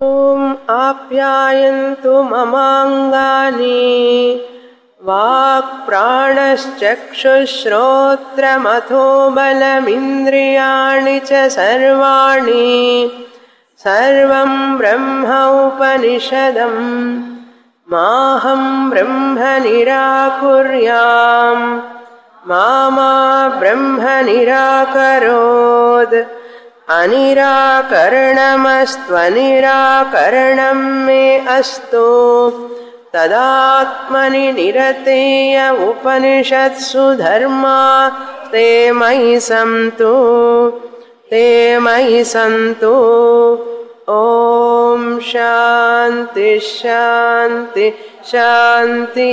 ॐ आप्यायन्तु ममाङ्गानि वाक्प्राणश्चक्षुश्रोत्रमथो बलमिन्द्रियाणि च सर्वाणि सर्वं ब्रह्म उपनिषदम् माहं ब्रह्म निराकुर्याम् मा मा ब्रह्म निराकरोत् अनिराकरणमस्त्वनिराकरणं मे अस्तु तदात्मनि निरतेय उपनिषत्सु धर्मा ते मयि सन्तु ते मयि सन्तु ॐ శాంతి శాంతి శాంతి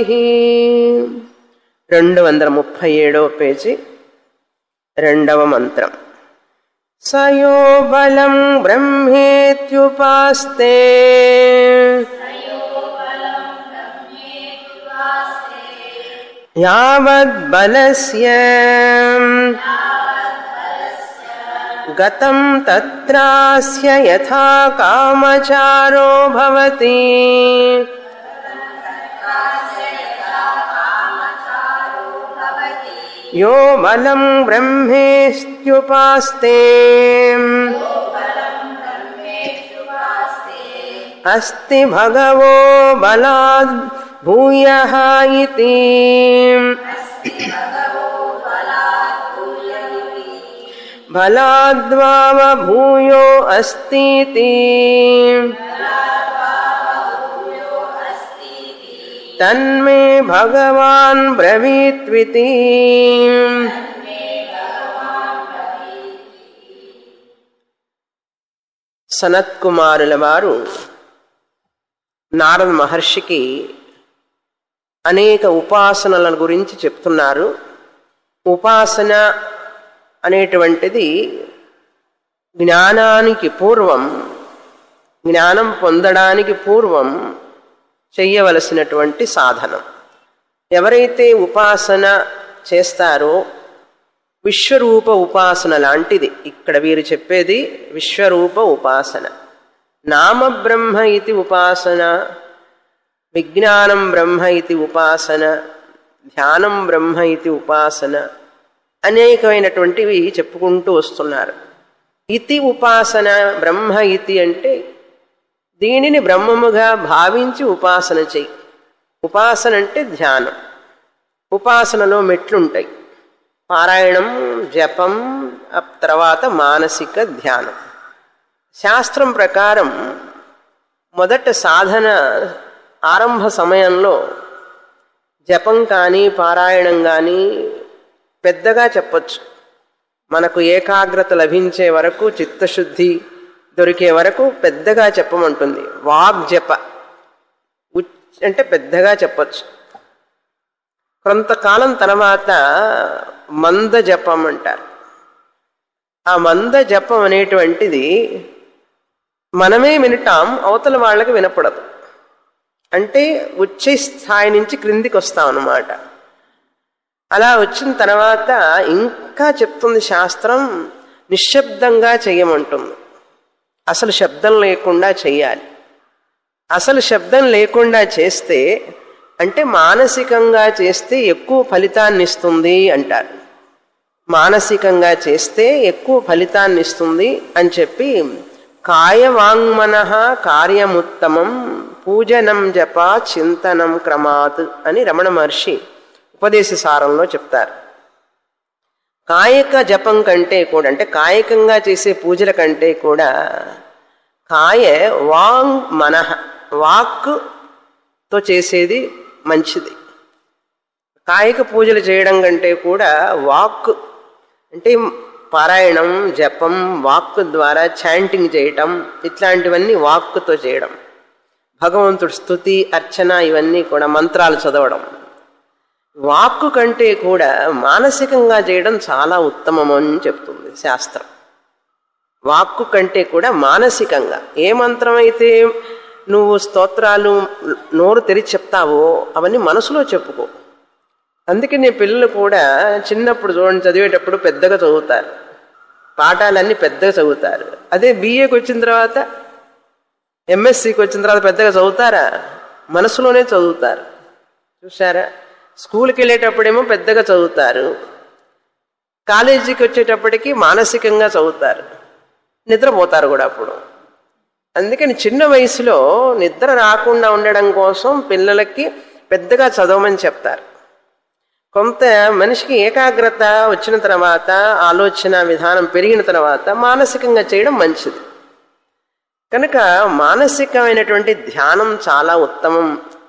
రెండు వందల ముప్పై ఏడవ పేజీ రెండవ మంత్రం సయో బలం బ్రహ్మేత్యుపాస్తే యావద్బలస్య గతం తత్రాస్య యథా కామచారో భవతి यो बलं ब्रह्मेत्युपास्ते अस्ति भगवो बलाद् भूयः इति बलाद्वावभूयो अस्तीति तन्मे भगवान् ब्रवीत्विति సనత్కుమారుల వారు నారద మహర్షికి అనేక ఉపాసనల గురించి చెప్తున్నారు ఉపాసన అనేటువంటిది జ్ఞానానికి పూర్వం జ్ఞానం పొందడానికి పూర్వం చెయ్యవలసినటువంటి సాధనం ఎవరైతే ఉపాసన చేస్తారో విశ్వరూప ఉపాసన లాంటిది ఇక్కడ వీరు చెప్పేది విశ్వరూప ఉపాసన నామ బ్రహ్మ ఇది ఉపాసన విజ్ఞానం బ్రహ్మ ఇది ఉపాసన ధ్యానం బ్రహ్మ ఇది ఉపాసన అనేకమైనటువంటివి చెప్పుకుంటూ వస్తున్నారు ఇతి ఉపాసన బ్రహ్మ ఇతి అంటే దీనిని బ్రహ్మముగా భావించి ఉపాసన చెయ్యి ఉపాసన అంటే ధ్యానం ఉపాసనలో మెట్లుంటాయి పారాయణం జపం తర్వాత మానసిక ధ్యానం శాస్త్రం ప్రకారం మొదట సాధన ఆరంభ సమయంలో జపం కానీ పారాయణం కానీ పెద్దగా చెప్పచ్చు మనకు ఏకాగ్రత లభించే వరకు చిత్తశుద్ధి దొరికే వరకు పెద్దగా చెప్పమంటుంది వాగ్జప అంటే పెద్దగా చెప్పచ్చు కొంతకాలం తర్వాత మంద జపం అంటారు ఆ మంద జపం అనేటువంటిది మనమే వినటాం అవతల వాళ్ళకి వినపడదు అంటే వచ్చే స్థాయి నుంచి క్రిందికి వస్తాం అన్నమాట అలా వచ్చిన తర్వాత ఇంకా చెప్తుంది శాస్త్రం నిశ్శబ్దంగా చెయ్యమంటుంది అసలు శబ్దం లేకుండా చెయ్యాలి అసలు శబ్దం లేకుండా చేస్తే అంటే మానసికంగా చేస్తే ఎక్కువ ఫలితాన్ని ఇస్తుంది అంటారు మానసికంగా చేస్తే ఎక్కువ ఫలితాన్ని ఇస్తుంది అని చెప్పి కాయవాంగ్మన కార్యముత్తమం పూజనం జప చింతనం క్రమాత్ అని రమణ మహర్షి ఉపదేశ సారంలో చెప్తారు కాయక జపం కంటే కూడా అంటే కాయకంగా చేసే పూజల కంటే కూడా కాయ వాంగ్ మనః వాక్తో చేసేది మంచిది కాయక పూజలు చేయడం కంటే కూడా వాక్ అంటే పారాయణం జపం వాక్ ద్వారా చాంటింగ్ చేయటం ఇట్లాంటివన్నీ వాక్కుతో చేయడం భగవంతుడు స్థుతి అర్చన ఇవన్నీ కూడా మంత్రాలు చదవడం వాక్కు కంటే కూడా మానసికంగా చేయడం చాలా ఉత్తమం అని చెప్తుంది శాస్త్రం వాక్కు కంటే కూడా మానసికంగా ఏ మంత్రం అయితే నువ్వు స్తోత్రాలు నోరు తెరిచి చెప్తావో అవన్నీ మనసులో చెప్పుకో అందుకే నీ పిల్లలు కూడా చిన్నప్పుడు చూడండి చదివేటప్పుడు పెద్దగా చదువుతారు పాఠాలన్నీ పెద్దగా చదువుతారు అదే బీఏకి వచ్చిన తర్వాత ఎంఎస్సికి వచ్చిన తర్వాత పెద్దగా చదువుతారా మనసులోనే చదువుతారు చూసారా స్కూల్కి వెళ్ళేటప్పుడేమో పెద్దగా చదువుతారు కాలేజీకి వచ్చేటప్పటికి మానసికంగా చదువుతారు నిద్రపోతారు కూడా అప్పుడు అందుకని చిన్న వయసులో నిద్ర రాకుండా ఉండడం కోసం పిల్లలకి పెద్దగా చదవమని చెప్తారు కొంత మనిషికి ఏకాగ్రత వచ్చిన తర్వాత ఆలోచన విధానం పెరిగిన తర్వాత మానసికంగా చేయడం మంచిది కనుక మానసికమైనటువంటి ధ్యానం చాలా ఉత్తమం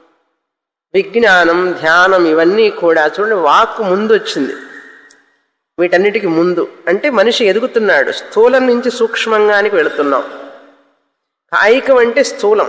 విజ్ఞానం ధ్యానం ఇవన్నీ కూడా చూడండి వాక్కు ముందు వచ్చింది వీటన్నిటికి ముందు అంటే మనిషి ఎదుగుతున్నాడు స్థూలం నుంచి సూక్ష్మంగానికి వెళుతున్నాం కాయికం అంటే స్థూలం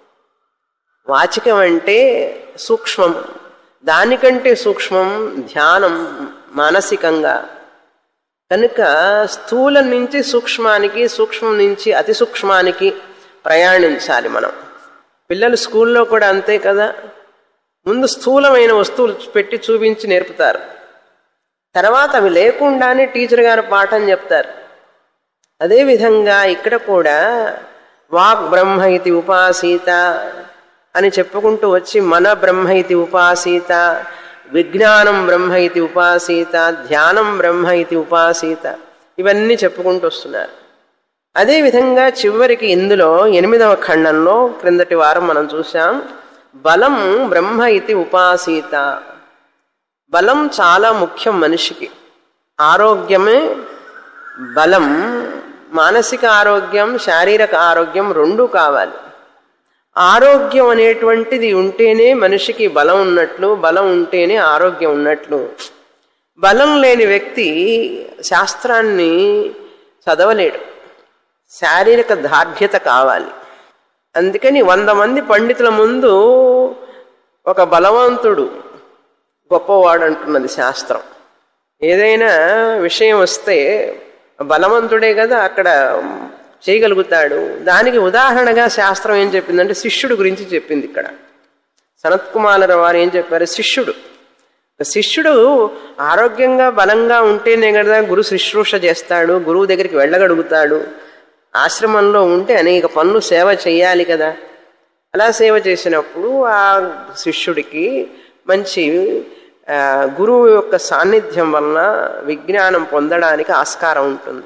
వాచికం అంటే సూక్ష్మం దానికంటే సూక్ష్మం ధ్యానం మానసికంగా కనుక స్థూలం నుంచి సూక్ష్మానికి సూక్ష్మం నుంచి అతి సూక్ష్మానికి ప్రయాణించాలి మనం పిల్లలు స్కూల్లో కూడా అంతే కదా ముందు స్థూలమైన వస్తువులు పెట్టి చూపించి నేర్పుతారు తర్వాత అవి లేకుండానే టీచర్ గారు పాఠం చెప్తారు అదేవిధంగా ఇక్కడ కూడా వాక్ బ్రహ్మ ఇది ఉపాసీత అని చెప్పుకుంటూ వచ్చి మన బ్రహ్మ ఇది ఉపాసీత విజ్ఞానం బ్రహ్మ ఇది ఉపాసీత ధ్యానం బ్రహ్మ ఇది ఉపాసీత ఇవన్నీ చెప్పుకుంటూ వస్తున్నారు అదేవిధంగా చివరికి ఇందులో ఎనిమిదవ ఖండంలో క్రిందటి వారం మనం చూసాం బలం బ్రహ్మ ఇది ఉపాసీత బలం చాలా ముఖ్యం మనిషికి ఆరోగ్యమే బలం మానసిక ఆరోగ్యం శారీరక ఆరోగ్యం రెండూ కావాలి ఆరోగ్యం అనేటువంటిది ఉంటేనే మనిషికి బలం ఉన్నట్లు బలం ఉంటేనే ఆరోగ్యం ఉన్నట్లు బలం లేని వ్యక్తి శాస్త్రాన్ని చదవలేడు శారీరక దార్ఢ్యత కావాలి అందుకని వంద మంది పండితుల ముందు ఒక బలవంతుడు గొప్పవాడు అంటున్నది శాస్త్రం ఏదైనా విషయం వస్తే బలవంతుడే కదా అక్కడ చేయగలుగుతాడు దానికి ఉదాహరణగా శాస్త్రం ఏం చెప్పిందంటే శిష్యుడు గురించి చెప్పింది ఇక్కడ సనత్ కుమార వారు ఏం చెప్పారు శిష్యుడు శిష్యుడు ఆరోగ్యంగా బలంగా ఉంటేనే కదా గురు శుశ్రూష చేస్తాడు గురువు దగ్గరికి వెళ్ళగలుగుతాడు ఆశ్రమంలో ఉంటే అనేక పనులు సేవ చేయాలి కదా అలా సేవ చేసినప్పుడు ఆ శిష్యుడికి మంచి గురువు యొక్క సాన్నిధ్యం వలన విజ్ఞానం పొందడానికి ఆస్కారం ఉంటుంది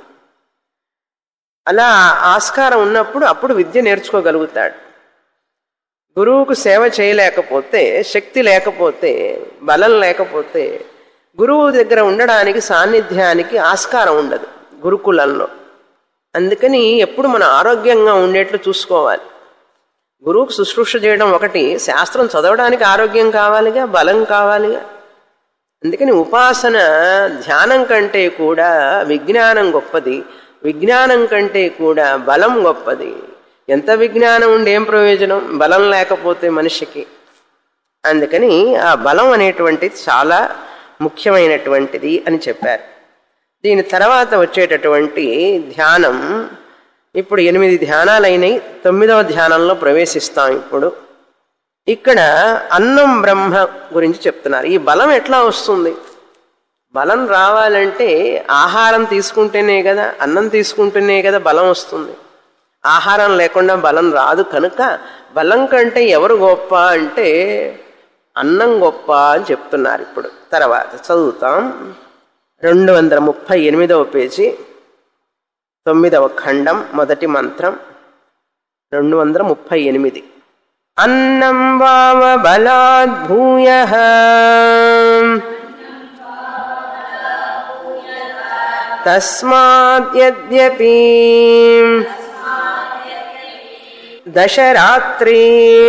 అలా ఆస్కారం ఉన్నప్పుడు అప్పుడు విద్య నేర్చుకోగలుగుతాడు గురువుకు సేవ చేయలేకపోతే శక్తి లేకపోతే బలం లేకపోతే గురువు దగ్గర ఉండడానికి సాన్నిధ్యానికి ఆస్కారం ఉండదు గురుకులంలో అందుకని ఎప్పుడు మన ఆరోగ్యంగా ఉండేట్లు చూసుకోవాలి గురువుకు శుశ్రూష చేయడం ఒకటి శాస్త్రం చదవడానికి ఆరోగ్యం కావాలిగా బలం కావాలిగా అందుకని ఉపాసన ధ్యానం కంటే కూడా విజ్ఞానం గొప్పది విజ్ఞానం కంటే కూడా బలం గొప్పది ఎంత విజ్ఞానం ఉండి ఏం ప్రయోజనం బలం లేకపోతే మనిషికి అందుకని ఆ బలం అనేటువంటిది చాలా ముఖ్యమైనటువంటిది అని చెప్పారు దీని తర్వాత వచ్చేటటువంటి ధ్యానం ఇప్పుడు ఎనిమిది ధ్యానాలైనవి తొమ్మిదవ ధ్యానంలో ప్రవేశిస్తాం ఇప్పుడు ఇక్కడ అన్నం బ్రహ్మ గురించి చెప్తున్నారు ఈ బలం ఎట్లా వస్తుంది బలం రావాలంటే ఆహారం తీసుకుంటేనే కదా అన్నం తీసుకుంటేనే కదా బలం వస్తుంది ఆహారం లేకుండా బలం రాదు కనుక బలం కంటే ఎవరు గొప్ప అంటే అన్నం గొప్ప అని చెప్తున్నారు ఇప్పుడు తర్వాత చదువుతాం రెండు వందల ముప్పై ఎనిమిదవ పేజీ తొమ్మిదవ ఖండం మొదటి మంత్రం రెండు వందల ముప్పై ఎనిమిది అన్నం వామ బలాద్భూయ తస్మాద్యపి దశరాత్రీ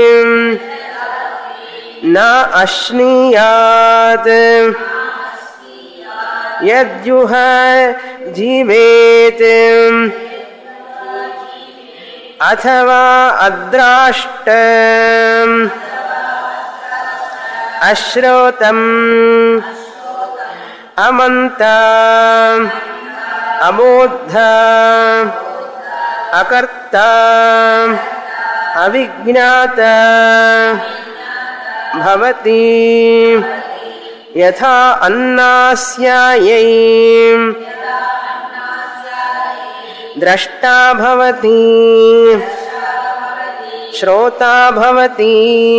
నా అశ్నీయాత్ యద్యుహ జీవేత్ అథవా అద్రాష్ట అశ్రోతం అమంత అబోద్ధ అకర్త అవిజ్ఞాత భవతి యథా అన్నాస్యాయై ద్రష్టా భవతి శ్రోతా భవతి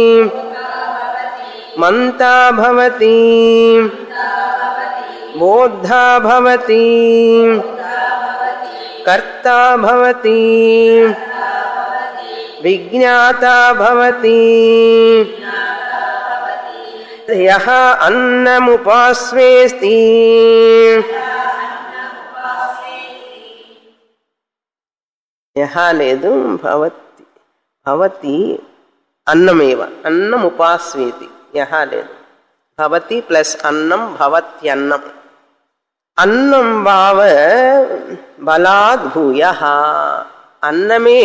మంతా భవతి బోద్ధా భవతి కర్తా భవతి విజ్ఞాతా భవతి యః అన్నముపాస్వేస్తి యహ లేదు భవతి భవతి అన్నమేవ అన్నం ఉపాస్వేతి యహ లేదు భవతి ప్లస్ అన్నం భవత్యన్నం అన్నం భావ బలాద్ భూయ అన్నమే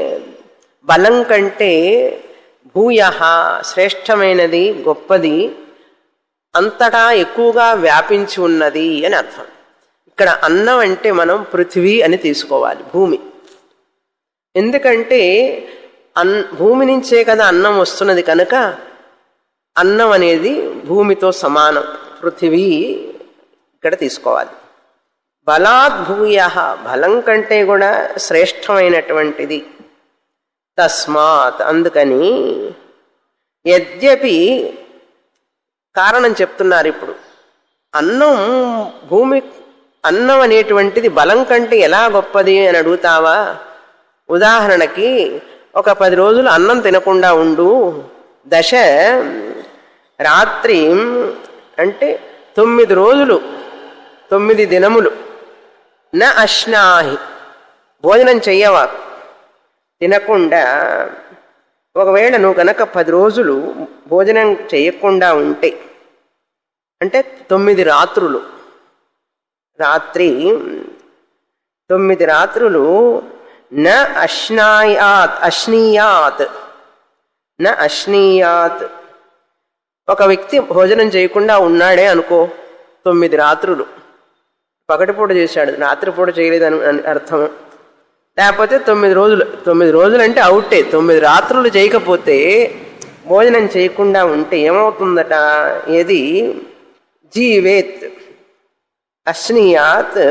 బలం కంటే భూయ శ్రేష్టమైనది గొప్పది అంతటా ఎక్కువగా వ్యాపించి ఉన్నది అని అర్థం ఇక్కడ అన్నం అంటే మనం పృథివీ అని తీసుకోవాలి భూమి ఎందుకంటే అన్ భూమి నుంచే కదా అన్నం వస్తున్నది కనుక అన్నం అనేది భూమితో సమానం పృథివీ ఇక్కడ తీసుకోవాలి బలాద్ భూయ బలం కంటే కూడా శ్రేష్టమైనటువంటిది తస్మాత్ అందుకని యద్యపి కారణం చెప్తున్నారు ఇప్పుడు అన్నం భూమి అన్నం అనేటువంటిది బలం కంటే ఎలా గొప్పది అని అడుగుతావా ఉదాహరణకి ఒక పది రోజులు అన్నం తినకుండా ఉండు దశ రాత్రి అంటే తొమ్మిది రోజులు తొమ్మిది దినములు న అశ్నాహి భోజనం చెయ్యవా తినకుండా ఒకవేళ నువ్వు కనుక పది రోజులు భోజనం చేయకుండా ఉంటే అంటే తొమ్మిది రాత్రులు రాత్రి తొమ్మిది రాత్రులు న అశ్నాయాత్ అశ్నీయాత్ న అశ్నీయాత్ ఒక వ్యక్తి భోజనం చేయకుండా ఉన్నాడే అనుకో తొమ్మిది రాత్రులు పగటిపూట చేశాడు రాత్రిపూట చేయలేదని అని అర్థం లేకపోతే తొమ్మిది రోజులు తొమ్మిది రోజులు అంటే అవుటే తొమ్మిది రాత్రులు చేయకపోతే భోజనం చేయకుండా ఉంటే ఏమవుతుందట ఏది జీవేత్ అశ్నీయాత్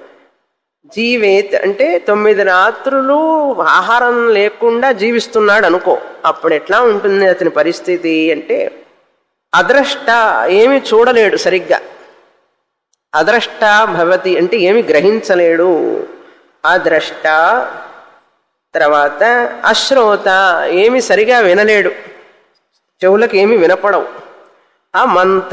జీవేత్ అంటే తొమ్మిది రాత్రులు ఆహారం లేకుండా జీవిస్తున్నాడు అనుకో అప్పుడు ఎట్లా ఉంటుంది అతని పరిస్థితి అంటే అద్రష్ట ఏమి చూడలేడు సరిగ్గా అద్రష్ట భవతి అంటే ఏమి గ్రహించలేడు అద్రష్ట తర్వాత అశ్రోత ఏమి సరిగా వినలేడు చెవులకు ఏమి వినపడవు ఆ మంత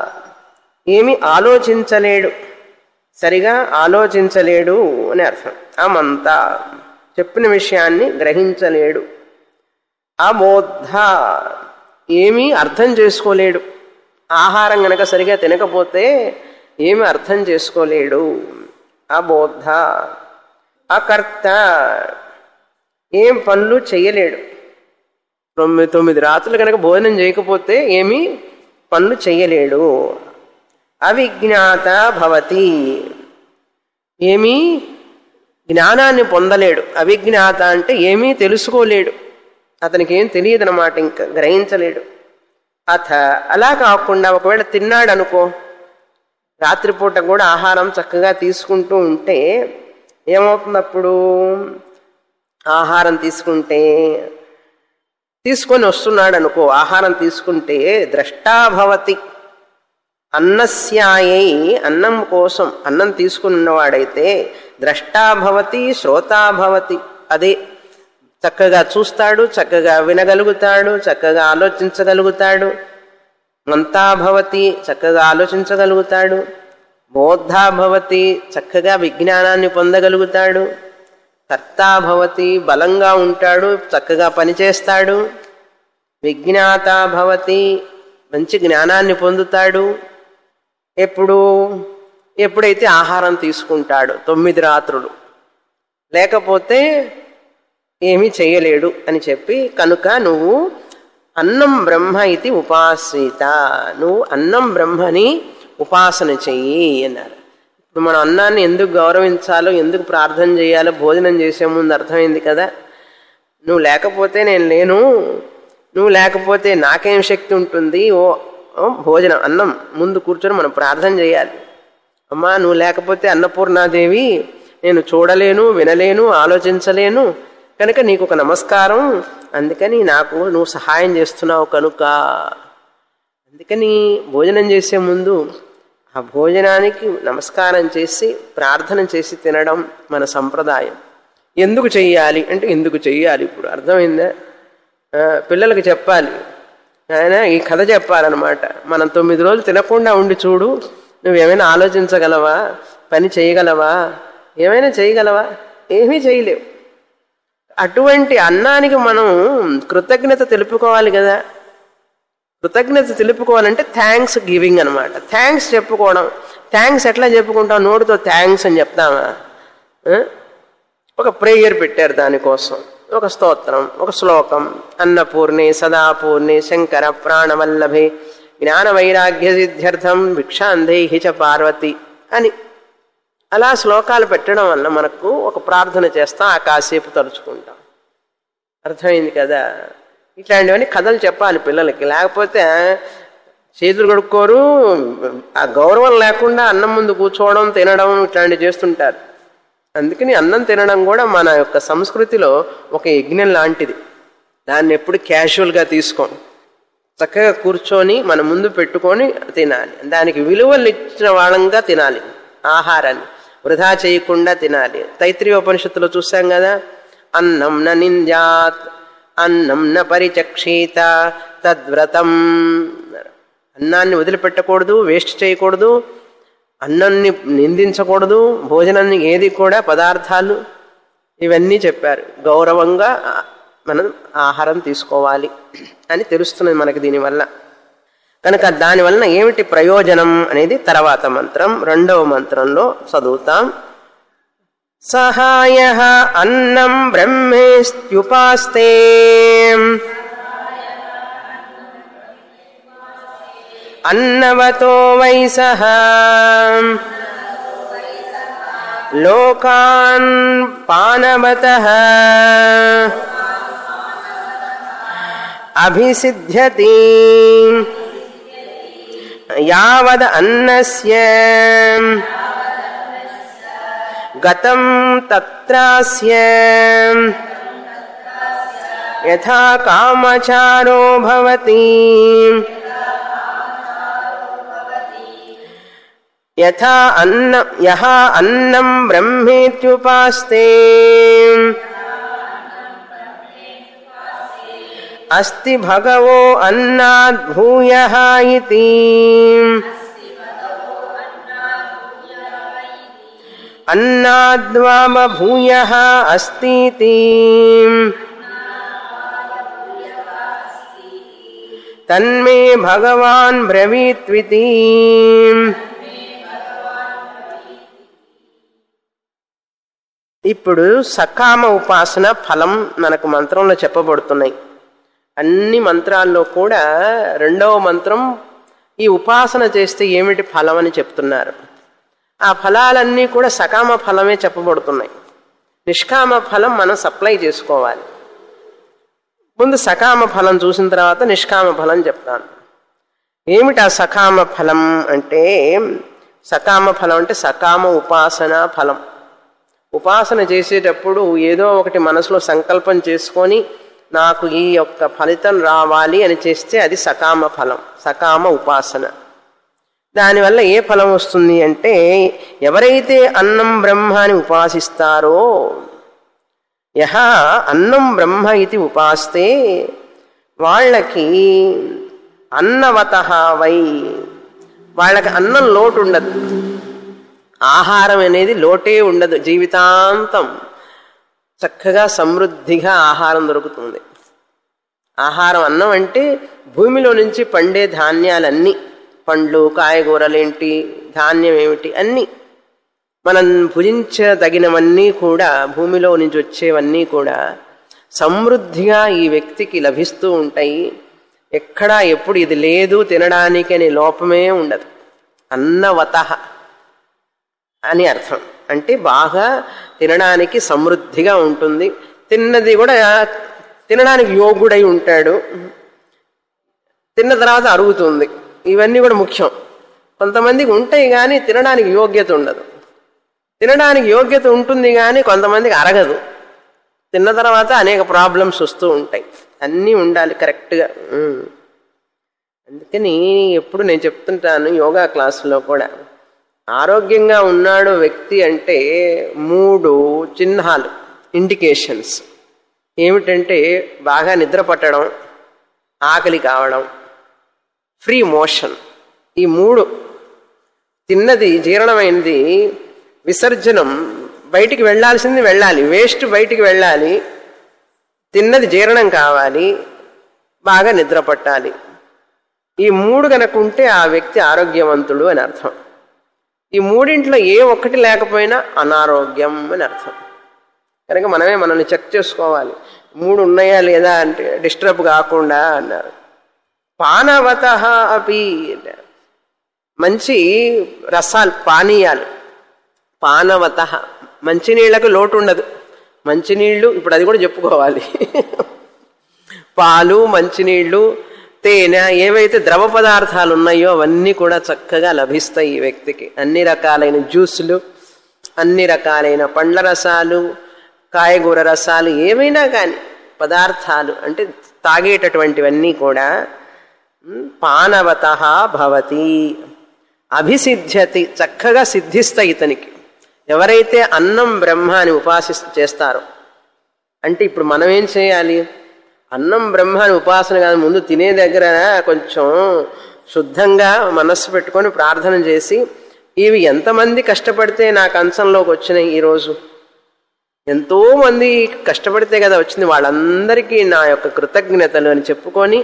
ఏమి ఆలోచించలేడు సరిగా ఆలోచించలేడు అని అర్థం ఆ మంత చెప్పిన విషయాన్ని గ్రహించలేడు ఆ బోద్ధ ఏమీ అర్థం చేసుకోలేడు ఆహారం గనక సరిగా తినకపోతే ఏమి అర్థం చేసుకోలేడు ఆ బోద్ధ ఆ కర్త ఏం పనులు చెయ్యలేడు తొమ్మిది తొమ్మిది రాత్రులు కనుక భోజనం చేయకపోతే ఏమీ పనులు చెయ్యలేడు అవిజ్ఞాత భవతి ఏమీ జ్ఞానాన్ని పొందలేడు అవిజ్ఞాత అంటే ఏమీ తెలుసుకోలేడు అతనికి ఏం తెలియదు అనమాట ఇంకా గ్రహించలేడు అథ అలా కాకుండా ఒకవేళ తిన్నాడు అనుకో రాత్రిపూట కూడా ఆహారం చక్కగా తీసుకుంటూ ఉంటే ఏమవుతుంది అప్పుడు ఆహారం తీసుకుంటే తీసుకొని వస్తున్నాడు అనుకో ఆహారం తీసుకుంటే ద్రష్టాభవతి అన్నస్యాయై అన్నం కోసం అన్నం తీసుకుని ఉన్నవాడైతే ద్రష్టాభవతి శ్రోతాభవతి అదే చక్కగా చూస్తాడు చక్కగా వినగలుగుతాడు చక్కగా ఆలోచించగలుగుతాడు మంతాభవతి చక్కగా ఆలోచించగలుగుతాడు బోద్ధాభవతి చక్కగా విజ్ఞానాన్ని పొందగలుగుతాడు కర్తాభవతి బలంగా ఉంటాడు చక్కగా పనిచేస్తాడు విజ్ఞాతాభవతి మంచి జ్ఞానాన్ని పొందుతాడు ఎప్పుడు ఎప్పుడైతే ఆహారం తీసుకుంటాడు తొమ్మిది రాత్రులు లేకపోతే ఏమీ చేయలేడు అని చెప్పి కనుక నువ్వు అన్నం బ్రహ్మ ఇది ఉపాసిత నువ్వు అన్నం బ్రహ్మని ఉపాసన చెయ్యి అన్నారు ఇప్పుడు మనం అన్నాన్ని ఎందుకు గౌరవించాలో ఎందుకు ప్రార్థన చేయాలో భోజనం చేసే ముందు అర్థమైంది కదా నువ్వు లేకపోతే నేను లేను నువ్వు లేకపోతే నాకేం శక్తి ఉంటుంది ఓ ఓ భోజనం అన్నం ముందు కూర్చొని మనం ప్రార్థన చేయాలి అమ్మా నువ్వు లేకపోతే అన్నపూర్ణాదేవి నేను చూడలేను వినలేను ఆలోచించలేను కనుక నీకు ఒక నమస్కారం అందుకని నాకు నువ్వు సహాయం చేస్తున్నావు కనుక అందుకని భోజనం చేసే ముందు ఆ భోజనానికి నమస్కారం చేసి ప్రార్థన చేసి తినడం మన సంప్రదాయం ఎందుకు చెయ్యాలి అంటే ఎందుకు చెయ్యాలి ఇప్పుడు అర్థమైందా ఆ, పిల్లలకి చెప్పాలి ఆయన ఈ కథ చెప్పాలన్నమాట మనం తొమ్మిది రోజులు తినకుండా ఉండి చూడు నువ్వేమైనా ఆలోచించగలవా పని చేయగలవా ఏమైనా చేయగలవా ఏమీ చేయలేవు అటువంటి అన్నానికి మనం కృతజ్ఞత తెలుపుకోవాలి కదా కృతజ్ఞత తెలుపుకోవాలంటే థ్యాంక్స్ గివింగ్ అనమాట థ్యాంక్స్ చెప్పుకోవడం థ్యాంక్స్ ఎట్లా చెప్పుకుంటాం నోటితో థ్యాంక్స్ అని చెప్తామా ఆ? ఒక ప్రేయర్ పెట్టారు దానికోసం ఒక స్తోత్రం ఒక శ్లోకం అన్నపూర్ణే సదాపూర్ణే శంకర ప్రాణవల్లభే జ్ఞాన వైరాగ్య సిద్ధ్యర్థం భిక్షాందేహి చ పార్వతి అని అలా శ్లోకాలు పెట్టడం వల్ల మనకు ఒక ప్రార్థన చేస్తాం ఆ కాసేపు తలుచుకుంటాం అర్థమైంది కదా ఇట్లాంటివన్నీ కథలు చెప్పాలి పిల్లలకి లేకపోతే చేతులు కడుక్కోరు ఆ గౌరవం లేకుండా అన్నం ముందు కూర్చోవడం తినడం ఇట్లాంటివి చేస్తుంటారు అందుకని అన్నం తినడం కూడా మన యొక్క సంస్కృతిలో ఒక యజ్ఞం లాంటిది దాన్ని ఎప్పుడు క్యాజువల్గా తీసుకోం చక్కగా కూర్చొని మన ముందు పెట్టుకొని తినాలి దానికి విలువలు ఇచ్చిన వాళ్ళంగా తినాలి ఆహారాన్ని వృధా చేయకుండా తినాలి తైత్రీయ ఉపనిషత్తులో చూసాం కదా అన్నం న నింద్యాత్ అన్నం న పరిచక్షీత తద్వ్రతం అన్నాన్ని వదిలిపెట్టకూడదు వేస్ట్ చేయకూడదు అన్నాన్ని నిందించకూడదు భోజనాన్ని ఏది కూడా పదార్థాలు ఇవన్నీ చెప్పారు గౌరవంగా మనం ఆహారం తీసుకోవాలి అని తెలుస్తున్నది మనకి దీనివల్ల కనుక దానివలన ఏమిటి ప్రయోజనం అనేది తర్వాత మంత్రం రెండవ మంత్రంలో చదువుతాం సహాయ అన్నం బ్రహ్మేస్త్యుపాస్తే అన్నవతో వై సహ లోకాన్ పానవత అభిసిద్ధ్యతి యావద్ అన్నస్య గతం తత్రాస్య యథా కామచారో భవతి యథా అన్న యహ అన్నం బ్రహ్మేత్యుపాస్తే అస్తి భగవో అన్నాద్ భూయ ఇతి అన్నాద్వామ భూయ అస్తి తన్మే భగవాన్ బ్రవీత్వితి ఇప్పుడు సకామ ఉపాసన ఫలం మనకు మంత్రంలో చెప్పబడుతున్నాయి అన్ని మంత్రాల్లో కూడా రెండవ మంత్రం ఈ ఉపాసన చేస్తే ఏమిటి ఫలం అని చెప్తున్నారు ఆ ఫలాలన్నీ కూడా సకామ ఫలమే చెప్పబడుతున్నాయి నిష్కామ ఫలం మనం సప్లై చేసుకోవాలి ముందు సకామ ఫలం చూసిన తర్వాత నిష్కామ ఫలం చెప్తాను ఏమిటి ఆ సకామ ఫలం అంటే సకామ ఫలం అంటే సకామ ఉపాసన ఫలం ఉపాసన చేసేటప్పుడు ఏదో ఒకటి మనసులో సంకల్పం చేసుకొని నాకు ఈ యొక్క ఫలితం రావాలి అని చేస్తే అది సకామ ఫలం సకామ ఉపాసన దానివల్ల ఏ ఫలం వస్తుంది అంటే ఎవరైతే అన్నం బ్రహ్మ అని ఉపాసిస్తారో యహ అన్నం బ్రహ్మ ఇది ఉపాస్తే వాళ్ళకి అన్నవత వై వాళ్ళకి అన్నం లోటు ఉండదు ఆహారం అనేది లోటే ఉండదు జీవితాంతం చక్కగా సమృద్ధిగా ఆహారం దొరుకుతుంది ఆహారం అన్నం అంటే భూమిలో నుంచి పండే ధాన్యాలన్నీ పండ్లు కాయగూరలేంటి ధాన్యం ఏమిటి అన్నీ మనం భుజించదగినవన్నీ కూడా భూమిలో నుంచి వచ్చేవన్నీ కూడా సమృద్ధిగా ఈ వ్యక్తికి లభిస్తూ ఉంటాయి ఎక్కడా ఎప్పుడు ఇది లేదు తినడానికి అనే లోపమే ఉండదు అన్నవత అని అర్థం అంటే బాగా తినడానికి సమృద్ధిగా ఉంటుంది తిన్నది కూడా తినడానికి యోగుడై ఉంటాడు తిన్న తర్వాత అరుగుతుంది ఇవన్నీ కూడా ముఖ్యం కొంతమందికి ఉంటాయి కానీ తినడానికి యోగ్యత ఉండదు తినడానికి యోగ్యత ఉంటుంది కానీ కొంతమందికి అరగదు తిన్న తర్వాత అనేక ప్రాబ్లమ్స్ వస్తూ ఉంటాయి అన్నీ ఉండాలి కరెక్ట్గా ఉమ్. అందుకని ఎప్పుడు నేను చెప్తుంటాను యోగా క్లాసులో కూడా ఆరోగ్యంగా ఉన్నాడు వ్యక్తి అంటే మూడు చిహ్నాలు ఇండికేషన్స్ ఏమిటంటే బాగా నిద్ర పట్టడం ఆకలి కావడం ఫ్రీ మోషన్ ఈ మూడు తిన్నది జీర్ణమైనది విసర్జనం బయటికి వెళ్ళాల్సింది వెళ్ళాలి వేస్ట్ బయటికి వెళ్ళాలి తిన్నది జీర్ణం కావాలి బాగా నిద్ర పట్టాలి ఈ మూడు గనక ఉంటే ఆ వ్యక్తి ఆరోగ్యవంతుడు అని అర్థం ఈ మూడింట్లో ఏ ఒక్కటి లేకపోయినా అనారోగ్యం అని అర్థం కనుక మనమే మనల్ని చెక్ చేసుకోవాలి మూడు ఉన్నాయా లేదా అంటే డిస్టర్బ్ కాకుండా అన్నారు పానవత అపి అన్నారు. మంచి రసాలు పానీయాలు పానవత మంచినీళ్లకు లోటు ఉండదు మంచినీళ్ళు ఇప్పుడు అది కూడా చెప్పుకోవాలి పాలు మంచినీళ్ళు తేనె ఏవైతే ద్రవ పదార్థాలు ఉన్నాయో అవన్నీ కూడా చక్కగా లభిస్తాయి ఈ వ్యక్తికి అన్ని రకాలైన జ్యూసులు అన్ని రకాలైన పండ్ల రసాలు కాయగూర రసాలు ఏమైనా కానీ పదార్థాలు అంటే తాగేటటువంటివన్నీ కూడా పానవత భవతి అభిసిద్ధ్యతి చక్కగా సిద్ధిస్తాయి ఇతనికి ఎవరైతే అన్నం బ్రహ్మ అని ఉపాసి చేస్తారో అంటే ఇప్పుడు మనం ఏం చేయాలి అన్నం బ్రహ్మ అని ఉపాసన కాదు ముందు తినే దగ్గర కొంచెం శుద్ధంగా మనస్సు పెట్టుకొని ప్రార్థన చేసి ఇవి ఎంతమంది కష్టపడితే నా కంచంలోకి వచ్చినాయి ఈరోజు ఎంతో మంది కష్టపడితే కదా వచ్చింది వాళ్ళందరికీ నా యొక్క కృతజ్ఞతలు అని చెప్పుకొని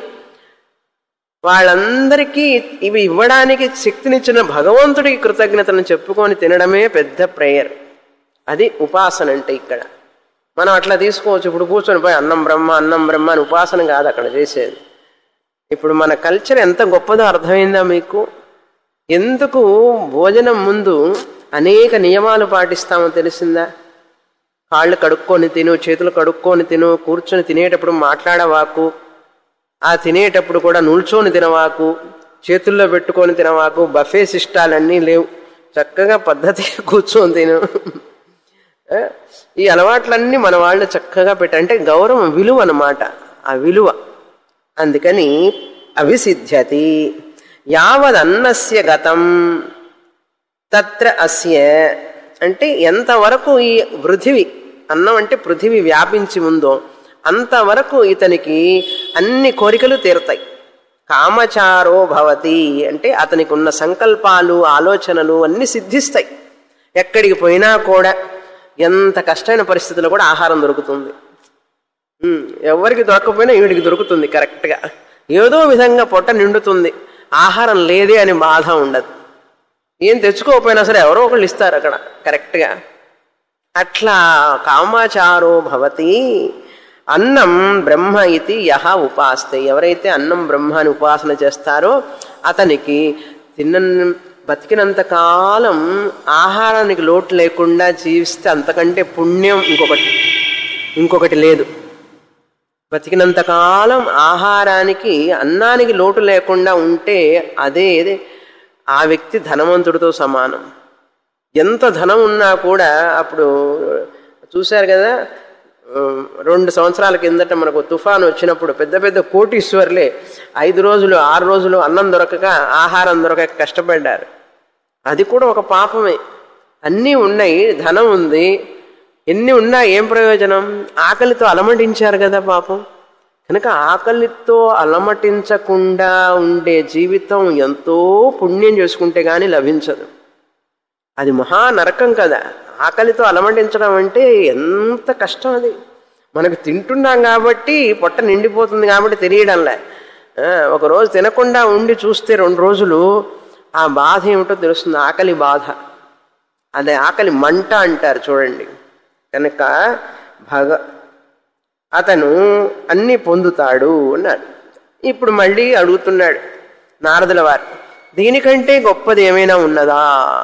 వాళ్ళందరికీ ఇవి ఇవ్వడానికి శక్తినిచ్చిన భగవంతుడికి కృతజ్ఞతలను చెప్పుకొని తినడమే పెద్ద ప్రేయర్ అది ఉపాసన అంటే ఇక్కడ మనం అట్లా తీసుకోవచ్చు ఇప్పుడు కూర్చొని పోయి అన్నం బ్రహ్మ అన్నం బ్రహ్మ అని ఉపాసన కాదు అక్కడ చేసేది ఇప్పుడు మన కల్చర్ ఎంత గొప్పదో అర్థమైందా మీకు ఎందుకు భోజనం ముందు అనేక నియమాలు పాటిస్తామో తెలిసిందా కాళ్ళు కడుక్కొని తిను చేతులు కడుక్కొని తిను కూర్చొని తినేటప్పుడు మాట్లాడవాకు ఆ తినేటప్పుడు కూడా నిల్చొని తినవాకు చేతుల్లో పెట్టుకొని తినవాకు బఫే సిస్టాలన్నీ లేవు చక్కగా పద్ధతి కూర్చొని తిను ఆ, ఈ అలవాట్లన్నీ మన వాళ్ళు చక్కగా పెట్టి అంటే గౌరవం విలువ అన్నమాట ఆ విలువ అందుకని అవిసిద్ధ్యతి యావదన్నస్య గతం తత్ర అస్య అంటే ఎంతవరకు ఈ పృథివి అన్నం అంటే పృథివి వ్యాపించి ఉందో అంతవరకు ఇతనికి అన్ని కోరికలు తీరుతాయి కామచారో భవతి అంటే అతనికి ఉన్న సంకల్పాలు ఆలోచనలు అన్ని సిద్ధిస్తాయి ఎక్కడికి పోయినా కూడా ఎంత కష్టమైన పరిస్థితుల్లో కూడా ఆహారం దొరుకుతుంది ఉమ్, ఎవరికి దొరకకపోయినా వీడికి దొరుకుతుంది కరెక్ట్గా ఏదో విధంగా పొట్ట నిండుతుంది ఆహారం లేదే అని బాధ ఉండదు ఏం తెచ్చుకోకపోయినా సరే ఎవరో ఒకళ్ళు ఇస్తారు అక్కడ కరెక్ట్గా అట్లా కామాచారో భవతి అన్నం బ్రహ్మ ఇది యహ ఉపాస్తే ఎవరైతే అన్నం బ్రహ్మ అని ఉపాసన చేస్తారో అతనికి తిన్న బతికినంత కాలం ఆహారానికి లోటు లేకుండా జీవిస్తే అంతకంటే పుణ్యం ఇంకొకటి ఇంకొకటి లేదు బతికినంత కాలం ఆహారానికి అన్నానికి లోటు లేకుండా ఉంటే అదే ఆ వ్యక్తి ధనవంతుడితో సమానం ఎంత ధనం ఉన్నా కూడా అప్పుడు చూశారు కదా ఆ, రెండు సంవత్సరాల కిందట మనకు తుఫాను వచ్చినప్పుడు పెద్ద పెద్ద కోటీశ్వర్లే ఐదు రోజులు ఆరు రోజులు అన్నం దొరకక ఆహారం దొరకక కష్టపడ్డారు అది కూడా ఒక పాపమే అన్నీ ఉన్నాయి ధనం ఉంది ఎన్ని ఉన్నా ఏం ప్రయోజనం ఆకలితో అలమటించారు కదా పాపం కనుక ఆకలితో అలమటించకుండా ఉండే జీవితం ఎంతో పుణ్యం చేసుకుంటే గాని లభించదు అది మహా నరకం కదా ఆకలితో అలమటించడం అంటే ఎంత కష్టం అది మనకు తింటున్నాం కాబట్టి పొట్ట నిండిపోతుంది కాబట్టి తెలియడంలే ఆ, ఒక రోజు తినకుండా ఉండి చూస్తే రెండు రోజులు ఆ బాధ ఏమిటో తెలుస్తుంది ఆకలి బాధ అదే ఆకలి మంట అంటారు చూడండి కనుక భగ అతను అన్ని పొందుతాడు అన్నాడు ఇప్పుడు మళ్ళీ అడుగుతున్నాడు నారదుల వారు దీనికంటే గొప్పది ఏమైనా ఉన్నదా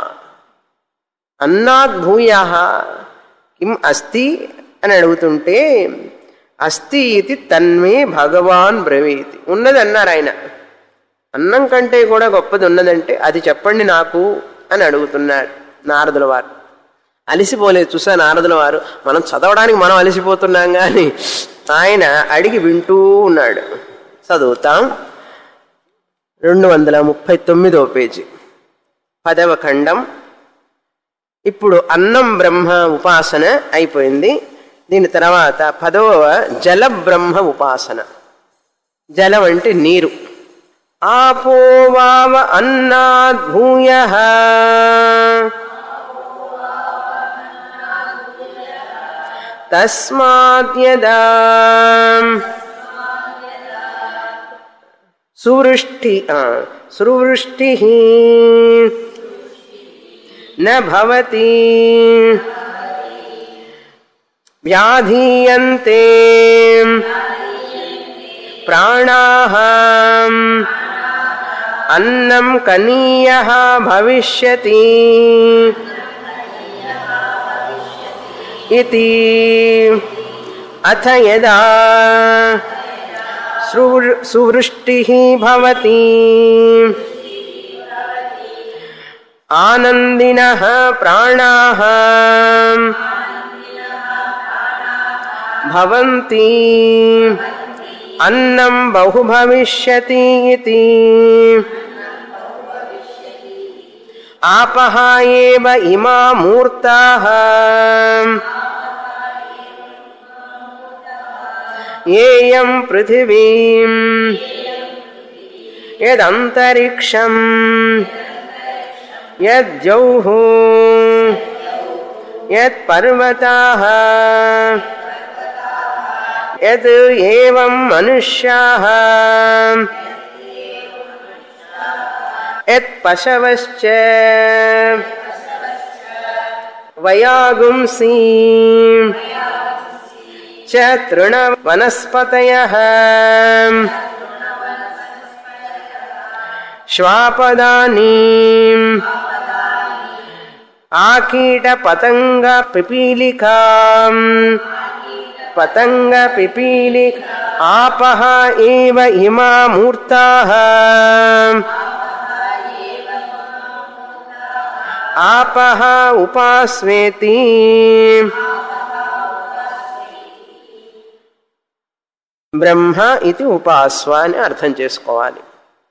అన్నాద్ భూయా కిం అస్తి అని అడుగుతుంటే అస్తి ఇది తన్మే భగవాన్ బ్రవీతి ఉన్నది అన్నారు ఆయన అన్నం కంటే కూడా గొప్పది ఉన్నదంటే అది చెప్పండి నాకు అని అడుగుతున్నాడు నారదుల వారు అలిసిపోలేదు చూసా నారదుల వారు మనం చదవడానికి మనం అలిసిపోతున్నాం కానీ ఆయన అడిగి వింటూ ఉన్నాడు చదువుతాం రెండు వందల ముప్పై తొమ్మిదవ పేజీ పదవ ఖండం ఇప్పుడు అన్నం బ్రహ్మ ఉపాసన అయిపోయింది దీని తర్వాత పదవ జల బ్రహ్మ ఉపాసన జలం అంటే నీరు ఆపో వావ అన్నాద్భూయ తస్మాద్యదా సువృష్టి సువృష్టి నవతి వ్యాధీయంతే ప్రాణా అన్నం కనీయ భవిష్యతి ఇది అథ యదా సువృష్టి భవతి ఆనందిన ప్రాణా భవంతి అన్నం బహు భవిష్యతి ఇది ఆపహ ఏవ ఇమా మూర్తాః ఏయం పృథివీం యదంతరిక్షం యద్యౌః యత్పర్వతాः యత్ ఏవం మనుష్యాः యత్పశవశ్చ వయాగుంసి చ తృణవనస్పతయः శ్వాపదానీ ఆకీట పతంగ పిపీలికా పతంగ పిపీలి ఆపహ ఏవ ఇమా మూర్తాః ఆపహ ఉపాస్వేతి బ్రహ్మ ఇది ఉపాస్వ అని అర్థం చేసుకోవాలి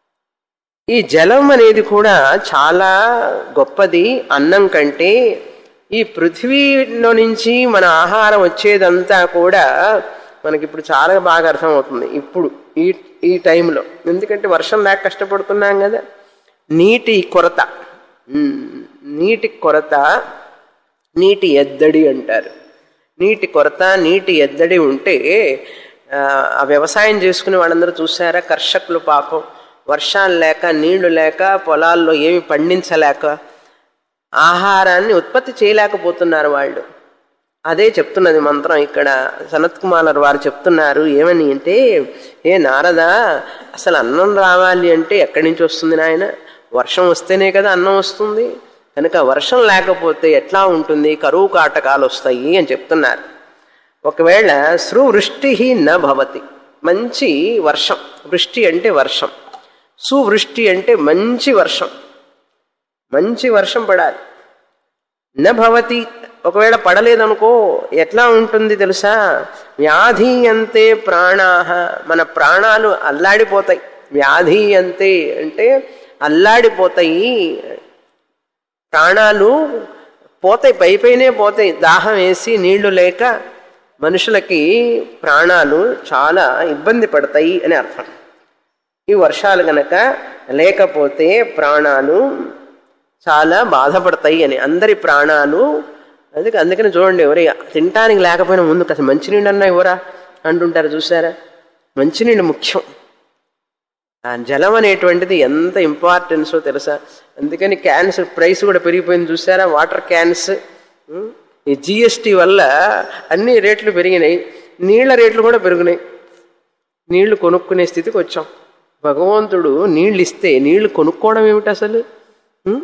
ఈ జలం అనేది కూడా చాలా గొప్పది అన్నం కంటే ఈ పృథ్వీలో నుంచి మన ఆహారం వచ్చేదంతా కూడా మనకి ఇప్పుడు చాలా బాగా అర్థమవుతుంది ఇప్పుడు ఈ ఈ టైంలో ఎందుకంటే వర్షం లేక కష్టపడుతున్నాం కదా నీటి కొరత ఉమ్, నీటి కొరత నీటి ఎద్దడి అంటారు నీటి కొరత నీటి ఎద్దడి ఉంటే ఆ, ఆ వ్యవసాయం చేసుకునే వాళ్ళందరూ చూసారా కర్షకులు పాపం వర్షాలు లేక నీళ్లు లేక పొలాల్లో ఏమి పండించలేక ఆహారాన్ని ఉత్పత్తి చేయలేకపోతున్నారు వాళ్ళు అదే చెప్తున్నది మంత్రం ఇక్కడ సనత్ కుమార్ వారు చెప్తున్నారు ఏమని అంటే ఏ నారదా అసలు అన్నం రావాలి అంటే ఎక్కడి నుంచి వస్తుంది నాయన వర్షం వస్తేనే కదా అన్నం వస్తుంది కనుక వర్షం లేకపోతే ఎట్లా ఉంటుంది కరువు కాటకాలు వస్తాయి అని చెప్తున్నారు ఒకవేళ సువృష్టి న భవతి మంచి వర్షం వృష్టి అంటే వర్షం సువృష్టి అంటే మంచి వర్షం మంచి వర్షం పడాలి న భవతి ఒకవేళ పడలేదనుకో ఎట్లా ఉంటుంది తెలుసా వ్యాధి అంతే ప్రాణాహ మన ప్రాణాలు అల్లాడిపోతాయి వ్యాధి అంతే అంటే అల్లాడిపోతాయి ప్రాణాలు పోతాయి పై పైనే పోతాయి దాహం వేసి నీళ్లు లేక మనుషులకి ప్రాణాలు చాలా ఇబ్బంది పడతాయి అని అర్థం ఈ వర్షాలు గనక లేకపోతే ప్రాణాలు చాలా బాధపడతాయి అని అందరి ప్రాణాలు అందుకే అందుకని చూడండి ఎవరి తినటానికి లేకపోయినా ముందు కాస్త మంచినీళ్ళు అన్నా ఇవ్వరా అంటుంటారు చూసారా మంచినీళ్ళు ముఖ్యం ఆ జలం అనేటువంటిది ఎంత ఇంపార్టెన్సో తెలుసా అందుకని క్యాన్స్ ప్రైస్ కూడా పెరిగిపోయింది చూసారా వాటర్ క్యాన్స్ ఉం? ఈ జిఎస్టి వల్ల అన్ని రేట్లు పెరిగినాయి నీళ్ల రేట్లు కూడా పెరిగినాయి నీళ్లు కొనుక్కునే స్థితికి వచ్చాం భగవంతుడు నీళ్ళు ఇస్తే నీళ్లు కొనుక్కోవడం ఏమిటి అసలు ఉం?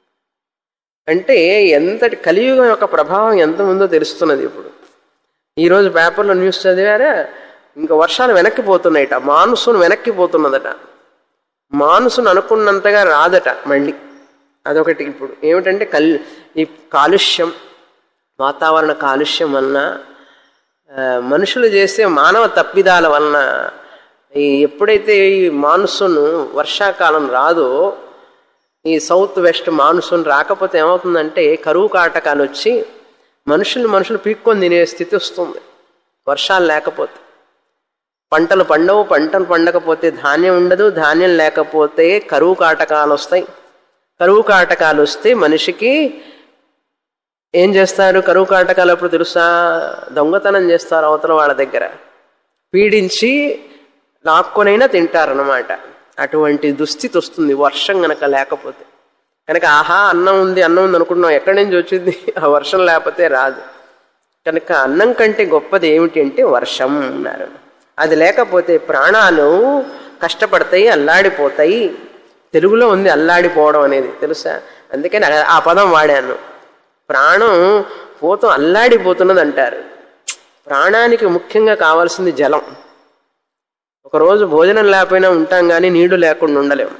అంటే ఎంతటి కలియుగం యొక్క ప్రభావం ఎంత ఉందో తెలుస్తున్నది ఇప్పుడు ఈరోజు పేపర్లో న్యూస్ చదివారా ఇంకా వర్షాలు వెనక్కి పోతున్నాయట మాన్సూన్ వెనక్కి పోతున్నదట మాన్సూన్ అనుకున్నంతగా రాదట మళ్ళీ అదొకటి ఇప్పుడు ఏమిటంటే కల్ ఈ కాలుష్యం వాతావరణ కాలుష్యం వలన ఆ, మనుషులు చేసే మానవ తప్పిదాల వలన ఈ ఎప్పుడైతే ఈ మాన్సూన్ వర్షాకాలం రాదో ఈ సౌత్ వెస్ట్ మాన్సూన్ రాకపోతే ఏమవుతుందంటే కరువు కాటకాలు వచ్చి మనుషులు మనుషులు పీక్కొని తినే స్థితి వస్తుంది వర్షాలు లేకపోతే పంటలు పండవు పంటలు పండకపోతే ధాన్యం ఉండదు ధాన్యం లేకపోతే కరువు కాటకాలు వస్తాయి కరువు కాటకాలు వస్తే మనిషికి ఏం చేస్తారు కరువు కాటకాలు అప్పుడు తెలుసా దొంగతనం చేస్తారు అవతల వాళ్ళ దగ్గర పీడించి లాక్కొనైనా తింటారనమాట అటువంటి దుస్థితి వస్తుంది వర్షం గనక లేకపోతే కనుక ఆహా అన్నం ఉంది అన్నం ఉంది అనుకుంటున్నాం ఎక్కడి నుంచి వచ్చింది ఆ వర్షం లేకపోతే రాదు కనుక అన్నం కంటే గొప్పది ఏమిటి అంటే వర్షం అన్నారు అది లేకపోతే ప్రాణాలు కష్టపడతాయి అల్లాడిపోతాయి తెలుగులో ఉంది అల్లాడిపోవడం అనేది తెలుసా అందుకని ఆ- ఆ పదం వాడాను ప్రాణం పోతూ అల్లాడిపోతున్నది అంటారు ప్రాణానికి ముఖ్యంగా కావాల్సింది జలం ఒకరోజు భోజనం లేకపోయినా ఉంటాం కానీ నీళ్లు లేకుండా ఉండలేం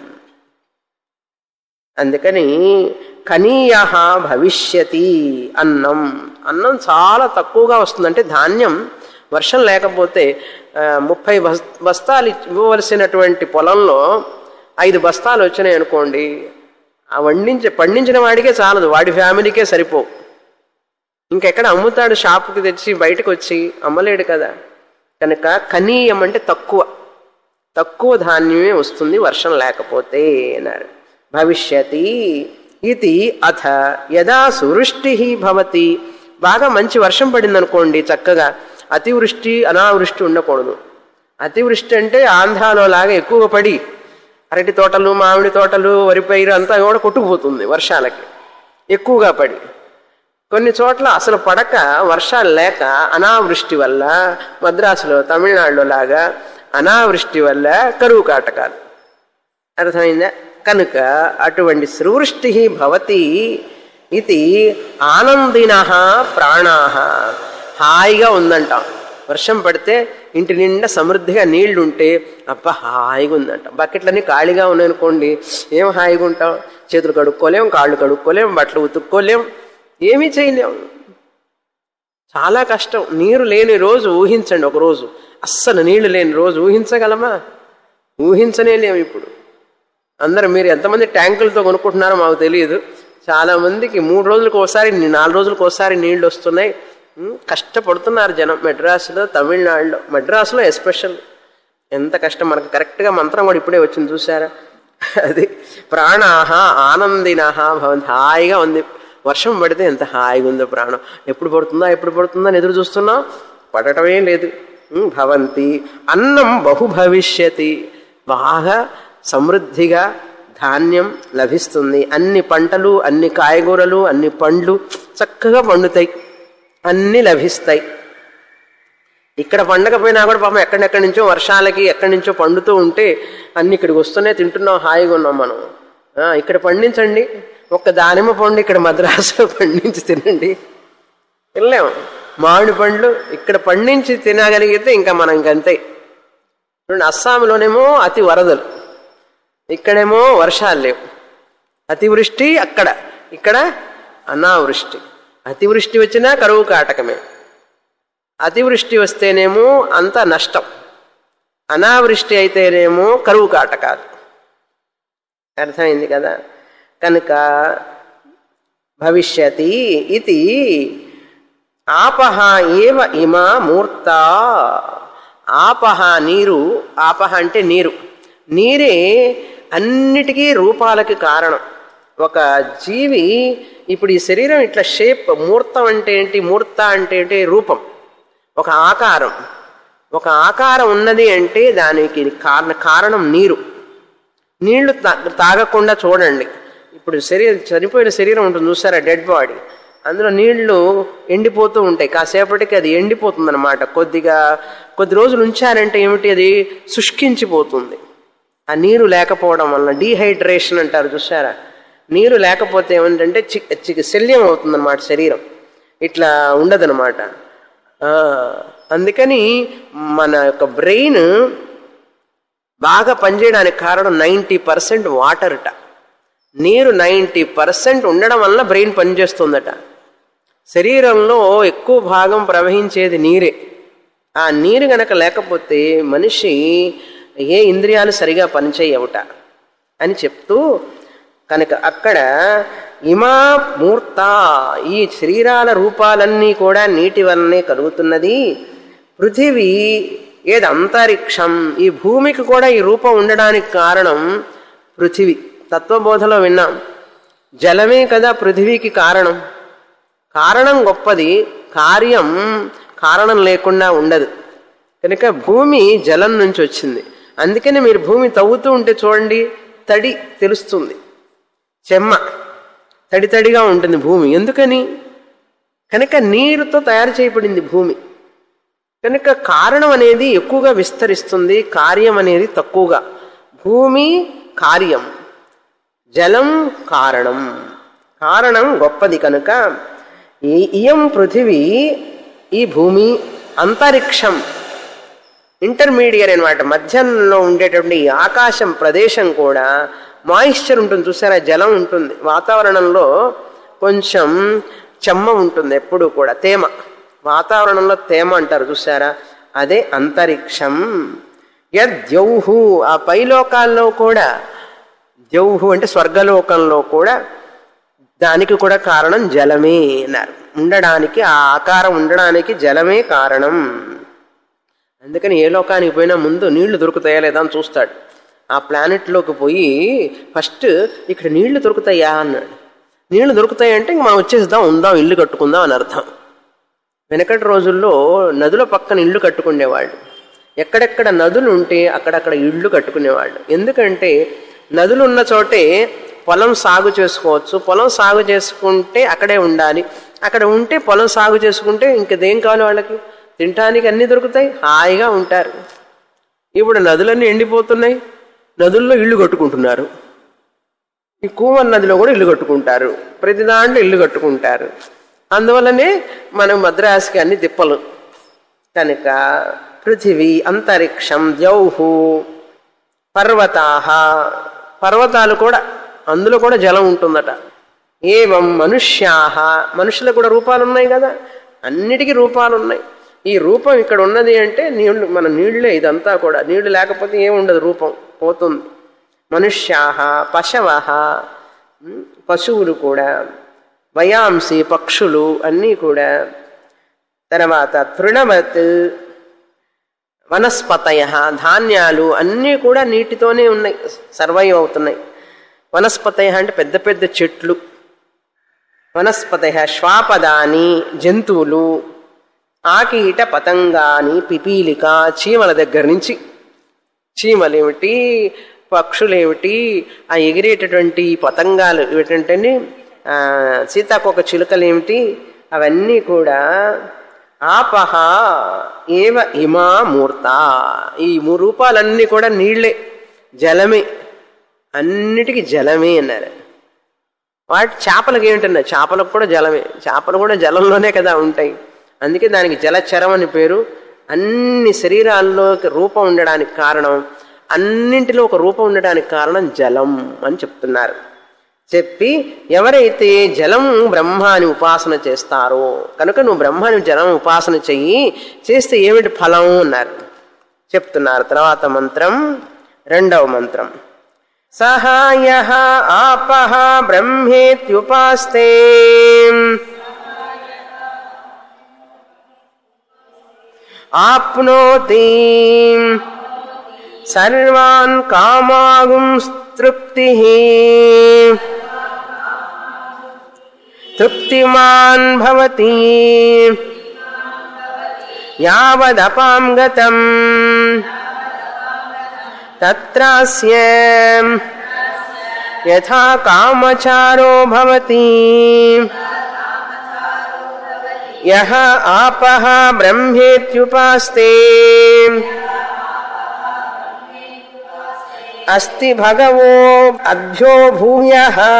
అందుకని కనీయ భవిష్యతి అన్నం అన్నం చాలా తక్కువగా వస్తుంది అంటే ధాన్యం వర్షం లేకపోతే ఆ, ముప్పై బస్ బస్తాలు ఇవ్వవలసినటువంటి పొలంలో ఐదు బస్తాలు వచ్చినాయి అనుకోండి ఆ వండించే పండించిన వాడికే చాలదు వాడి ఫ్యామిలీకే సరిపోవు ఇంకెక్కడ అమ్ముతాడు షాపుకి తెచ్చి బయటకు వచ్చి అమ్మలేడు కదా కనుక కనీయం అంటే తక్కువ తక్కువ ధాన్యమే వస్తుంది వర్షం లేకపోతే అన్నారు భవిష్యతి ఇది అథ యదా సువృష్టి భవతి బాగా మంచి వర్షం పడింది అనుకోండి చక్కగా అతివృష్టి అనావృష్టి ఉండకూడదు అతివృష్టి అంటే ఆంధ్రాలో లాగా ఎక్కువ పడి అరటి తోటలు మామిడి తోటలు వరి పైరు అంతా కూడా కొట్టుకుపోతుంది వర్షాలకి ఎక్కువగా పడి కొన్ని చోట్ల అసలు పడక వర్షాలు లేక అనావృష్టి వల్ల మద్రాసులో తమిళనాడులో లాగా అనావృష్టి వల్ల కరువు కాటకాలు అర్థమైందా కనుక అటువంటి సువృష్టి భవతి ఇది ఆనందిన ప్రాణా హాయిగా ఉందంటాం వర్షం పడితే ఇంటి నిండా సమృద్ధిగా నీళ్లు ఉంటే అబ్బా హాయిగా ఉందంట బకెట్లన్నీ ఖాళీగా ఉన్నాయనుకోండి ఏం హాయిగా ఉంటాం చేతులు కడుక్కోలేం కాళ్ళు కడుక్కోలేం బట్టలు ఉతుక్కోలేం ఏమీ చేయలేం చాలా కష్టం నీరు లేని రోజు ఊహించండి ఒక రోజు అస్సలు నీళ్లు లేని రోజు ఊహించగలమా ఊహించనే లేము ఇప్పుడు అందరూ మీరు ఎంతమంది ట్యాంకులతో కొనుక్కుంటున్నారో మాకు తెలియదు చాలా మందికి మూడు రోజులకు ఒకసారి నాలుగు రోజులకు ఒకసారి నీళ్లు వస్తున్నాయి ఉమ్, కష్టపడుతున్నారు జనం మెడ్రాసులో తమిళనాడులో మెడ్రాసులో ఎస్పెషల్ ఎంత కష్టం మనకు కరెక్ట్గా మంత్రం కూడా ఇప్పుడే వచ్చింది చూసారా అది ప్రాణాహ ఆనందినహ భవంతి హాయిగా ఉంది వర్షం పడితే ఎంత హాయిగా ఉందో ప్రాణం ఎప్పుడు పడుతుందా ఎప్పుడు పడుతుందా అని ఎదురు చూస్తున్నాం పడటమే లేదు ఉమ్, భవంతి అన్నం బహు భవిష్యతి బాగా సమృద్ధిగా ధాన్యం లభిస్తుంది అన్ని పంటలు అన్ని కాయగూరలు అన్ని పండ్లు చక్కగా పండుతాయి అన్నీ లభిస్తాయి ఇక్కడ పండకపోయినా కూడా పాపం ఎక్కడెక్కడి నుంచో వర్షాలకి ఎక్కడి నుంచో పండుతూ ఉంటే అన్ని ఇక్కడికి వస్తూనే తింటున్నాం హాయిగా ఉన్నాం మనం ఆ, ఇక్కడ పండించండి ఒక్క దానిమ్మ పండు ఇక్కడ మద్రాసులో పండించి తినండి తినలేం మామిడి పండ్లు ఇక్కడ పండించి తినగలిగితే ఇంకా మనం ఇంకంతే చూడండి అస్సాంలోనేమో అతి వరదలు ఇక్కడేమో వర్షాలు లేవు అతివృష్టి అక్కడ ఇక్కడ అనావృష్టి అతివృష్టి వచ్చినా కరువు కాటకమే అతివృష్టి వస్తేనేమో అంత నష్టం అనావృష్టి అయితేనేమో కరువు కాటకాలు అర్థమైంది కదా కనుక భవిష్యతి ఇది ఆపహ ఏవ ఇమా మూర్త ఆపహ నీరు ఆపహ అంటే నీరు నీరే అన్నిటికీ రూపాలకి కారణం ఒక జీవి ఇప్పుడు ఈ శరీరం ఇట్లా షేప్ మూర్తం అంటే ఏంటి మూర్త అంటే ఏంటి రూపం ఒక ఆకారం ఒక ఆకారం ఉన్నది అంటే దానికి కారణ కారణం నీరు నీళ్లు తా తాగకుండా చూడండి ఇప్పుడు శరీరం చనిపోయిన శరీరం ఉంటుంది చూసారా డెడ్ బాడీ అందులో నీళ్లు ఎండిపోతూ ఉంటాయి కాసేపటికి అది ఎండిపోతుంది అనమాట కొద్దిగా కొద్ది రోజులు ఉంచారంటే ఏమిటి అది శుష్కించిపోతుంది ఆ నీరు లేకపోవడం వలన డీహైడ్రేషన్ అంటారు చూసారా నీరు లేకపోతే ఏమిటంటే చి చి శల్యం అవుతుంది అనమాట శరీరం ఇట్లా ఉండదనమాట ఆ, అందుకని మన యొక్క బ్రెయిన్ బాగా పనిచేయడానికి కారణం నైంటీ పర్సెంట్ వాటర్ట నీరు నైంటీ పర్సెంట్ ఉండడం వల్ల బ్రెయిన్ పనిచేస్తుందట శరీరంలో ఎక్కువ భాగం ప్రవహించేది నీరే ఆ నీరు గనక లేకపోతే మనిషి ఏ ఇంద్రియాలు సరిగా పనిచేయవుట అని చెప్తూ కనుక అక్కడ ఇమా మూర్త ఈ శరీరాల రూపాలన్నీ కూడా నీటి వల్లనే కలుగుతున్నది పృథివీ ఏది అంతరిక్షం ఈ భూమికి కూడా ఈ రూపం ఉండడానికి కారణం పృథివీ తత్వబోధలో విన్నాం జలమే కదా పృథివీకి కారణం కారణం గొప్పది కార్యం కారణం లేకుండా ఉండదు కనుక భూమి జలం నుంచి వచ్చింది అందుకని మీరు భూమి తవ్వుతూ ఉంటే చూడండి తడి తెలుస్తుంది చెమ్మ తడి తడిగా ఉంటుంది భూమి ఎందుకని కనుక నీరుతో తయారు చేయబడింది భూమి కనుక కారణం అనేది ఎక్కువగా విస్తరిస్తుంది కార్యం అనేది తక్కువగా భూమి కార్యం జలం కారణం కారణం గొప్పది కనుక ఈ ఇయం పృథివీ ఈ భూమి అంతరిక్షం ఇంటర్మీడియట్ అనమాట మధ్యంలో ఉండేటువంటి ఈ ఆకాశం ప్రదేశం కూడా మాయిశ్చర్ ఉంటుంది చూసారా జలం ఉంటుంది వాతావరణంలో కొంచెం చెమ్మ ఉంటుంది ఎప్పుడు కూడా తేమ వాతావరణంలో తేమ అంటారు చూసారా అదే అంతరిక్షం యద్యౌహు ఆ పైలోకాల్లో కూడా ద్యౌహు అంటే స్వర్గలోకంలో కూడా దానికి కూడా కారణం జలమే అన్నారు ఉండడానికి ఆ ఆకారం ఉండడానికి జలమే కారణం అందుకని ఏ లోకానికి పోయినా ముందు నీళ్లు దొరుకుతాయా లేదా అని చూస్తాడు ఆ ప్లానెట్లోకి పోయి ఫస్ట్ ఇక్కడ నీళ్లు దొరుకుతాయా అన్నాడు నీళ్లు దొరుకుతాయంటే ఇంక మనం వచ్చేద్దాం ఉందాం ఇల్లు కట్టుకుందాం అని అర్థం వెనకటి రోజుల్లో నదుల పక్కన ఇల్లు కట్టుకునేవాళ్ళు ఎక్కడెక్కడ నదులు ఉంటే అక్కడక్కడ ఇళ్ళు కట్టుకునేవాళ్ళు ఎందుకంటే నదులు ఉన్న చోటే పొలం సాగు చేసుకోవచ్చు పొలం సాగు చేసుకుంటే అక్కడే ఉండాలి అక్కడ ఉంటే పొలం సాగు చేసుకుంటే ఇంకదేం కావాలి వాళ్ళకి తినటానికి అన్నీ దొరుకుతాయి హాయిగా ఉంటారు ఇప్పుడు నదులన్నీ ఎండిపోతున్నాయి నదుల్లో ఇళ్ళు కట్టుకుంటున్నారు ఈ కూమన్ నదిలో కూడా ఇల్లు కట్టుకుంటారు ప్రతి దాంట్లో ఇల్లు కట్టుకుంటారు అందువల్లనే మనం మద్రాసుకి అన్ని తిప్పలు కనుక పృథివీ అంతరిక్షం ద్యౌహు పర్వతాహ పర్వతాలు కూడా అందులో కూడా జలం ఉంటుందట ఏవం మనుష్యాహ మనుషులకు కూడా రూపాలు ఉన్నాయి కదా అన్నిటికీ రూపాలు ఉన్నాయి ఈ రూపం ఇక్కడ ఉన్నది అంటే నీళ్లు మన నీళ్లే ఇదంతా కూడా నీళ్లు లేకపోతే ఏముండదు రూపం పోతుంది మనుష్యాహ పశవ పశువులు కూడా వయాంసి పక్షులు అన్నీ కూడా తర్వాత తృణవత్ వనస్పతయ ధాన్యాలు అన్నీ కూడా నీటితోనే ఉన్నాయి సర్వైవ్ అవుతున్నాయి వనస్పతయ అంటే పెద్ద పెద్ద చెట్లు వనస్పతయ శ్వాపదాని జంతువులు ఆకీట పతంగాని పిపీలిక చీమల దగ్గర నుంచి చీమలేమిటి పక్షులేమిటి ఆ ఎగిరేటటువంటి పతంగాలు ఏమిటంటే సీతాకొక చిలుకలేమిటి అవన్నీ కూడా ఆపహ ఏవ ఇమా మూర్త ఈ మూ రూపాలన్నీ కూడా నీళ్లే జలమే అన్నిటికీ జలమే అన్నారు వాటి చేపలకి ఏమిటన్నారు చేపలకు కూడా జలమే చేపలు కూడా జలంలోనే కదా ఉంటాయి అందుకే దానికి జలచరం అని పేరు అన్ని శరీరాల్లో రూపం ఉండడానికి కారణం అన్నింటిలో ఒక రూపం ఉండడానికి కారణం జలం అని చెప్తున్నారు చెప్పి ఎవరైతే జలం బ్రహ్మాని ఉపాసన చేస్తారో కనుక నువ్వు బ్రహ్మాని జలం ఉపాసన చెయ్యి చేస్తే ఏమిటి ఫలం అన్నారు చెప్తున్నారు తర్వాత మంత్రం రెండవ మంత్రం సహాయ ఆపహ బ్రహ్మేత్యుపాస్తే ఆప్నోతి సర్వాన్ కామాగుం తృప్తి తృప్తిమాన్ భవతి యావదపాం గతం తత్రాస్య యథా కామచారో భవతి యహ ఆపః బ్రహ్మేత్యుపాస్తే అస్తి భగవో అభ్యో భూయ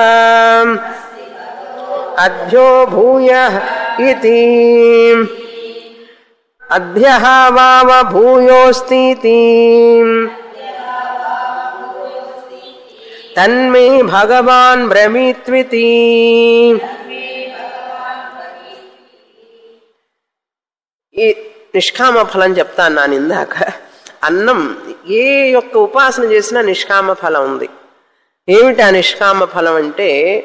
అభ్యో భూయ ఇది అభ్య వావ భూయోస్తి తన్మే భగవాన్ బ్రమీత్వితి ఈ నిష్కామ ఫలం చెప్తాను ನಾನು ఇందాక అన్నం ఏ యొక్క ఉపాసన చేసినా నిష్కామ ఫలం ఉంది ఏమిటి ఆ నిష్కామ ఫలం అంటే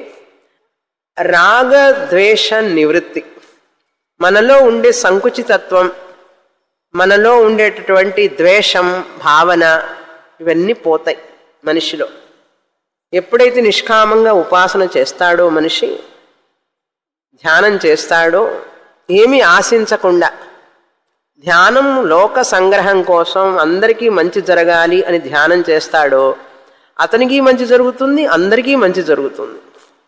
రాగ ద్వేష నివృత్తి మనలో ఉండే సంకుచితత్వం మనలో ఉండేటటువంటి ద్వేషం భావన ఇవన్నీ పోతాయి మనిషిలో ఎప్పుడైతే నిష్కామంగా ఉపాసన చేస్తాడో మనిషి ధ్యానం చేస్తాడో ఏమీ ఆశించకుండా ధ్యానం లోక సంగ్రహం కోసం అందరికీ మంచి జరగాలి అని ధ్యానం చేస్తాడో అతనికి మంచి జరుగుతుంది అందరికీ మంచి జరుగుతుంది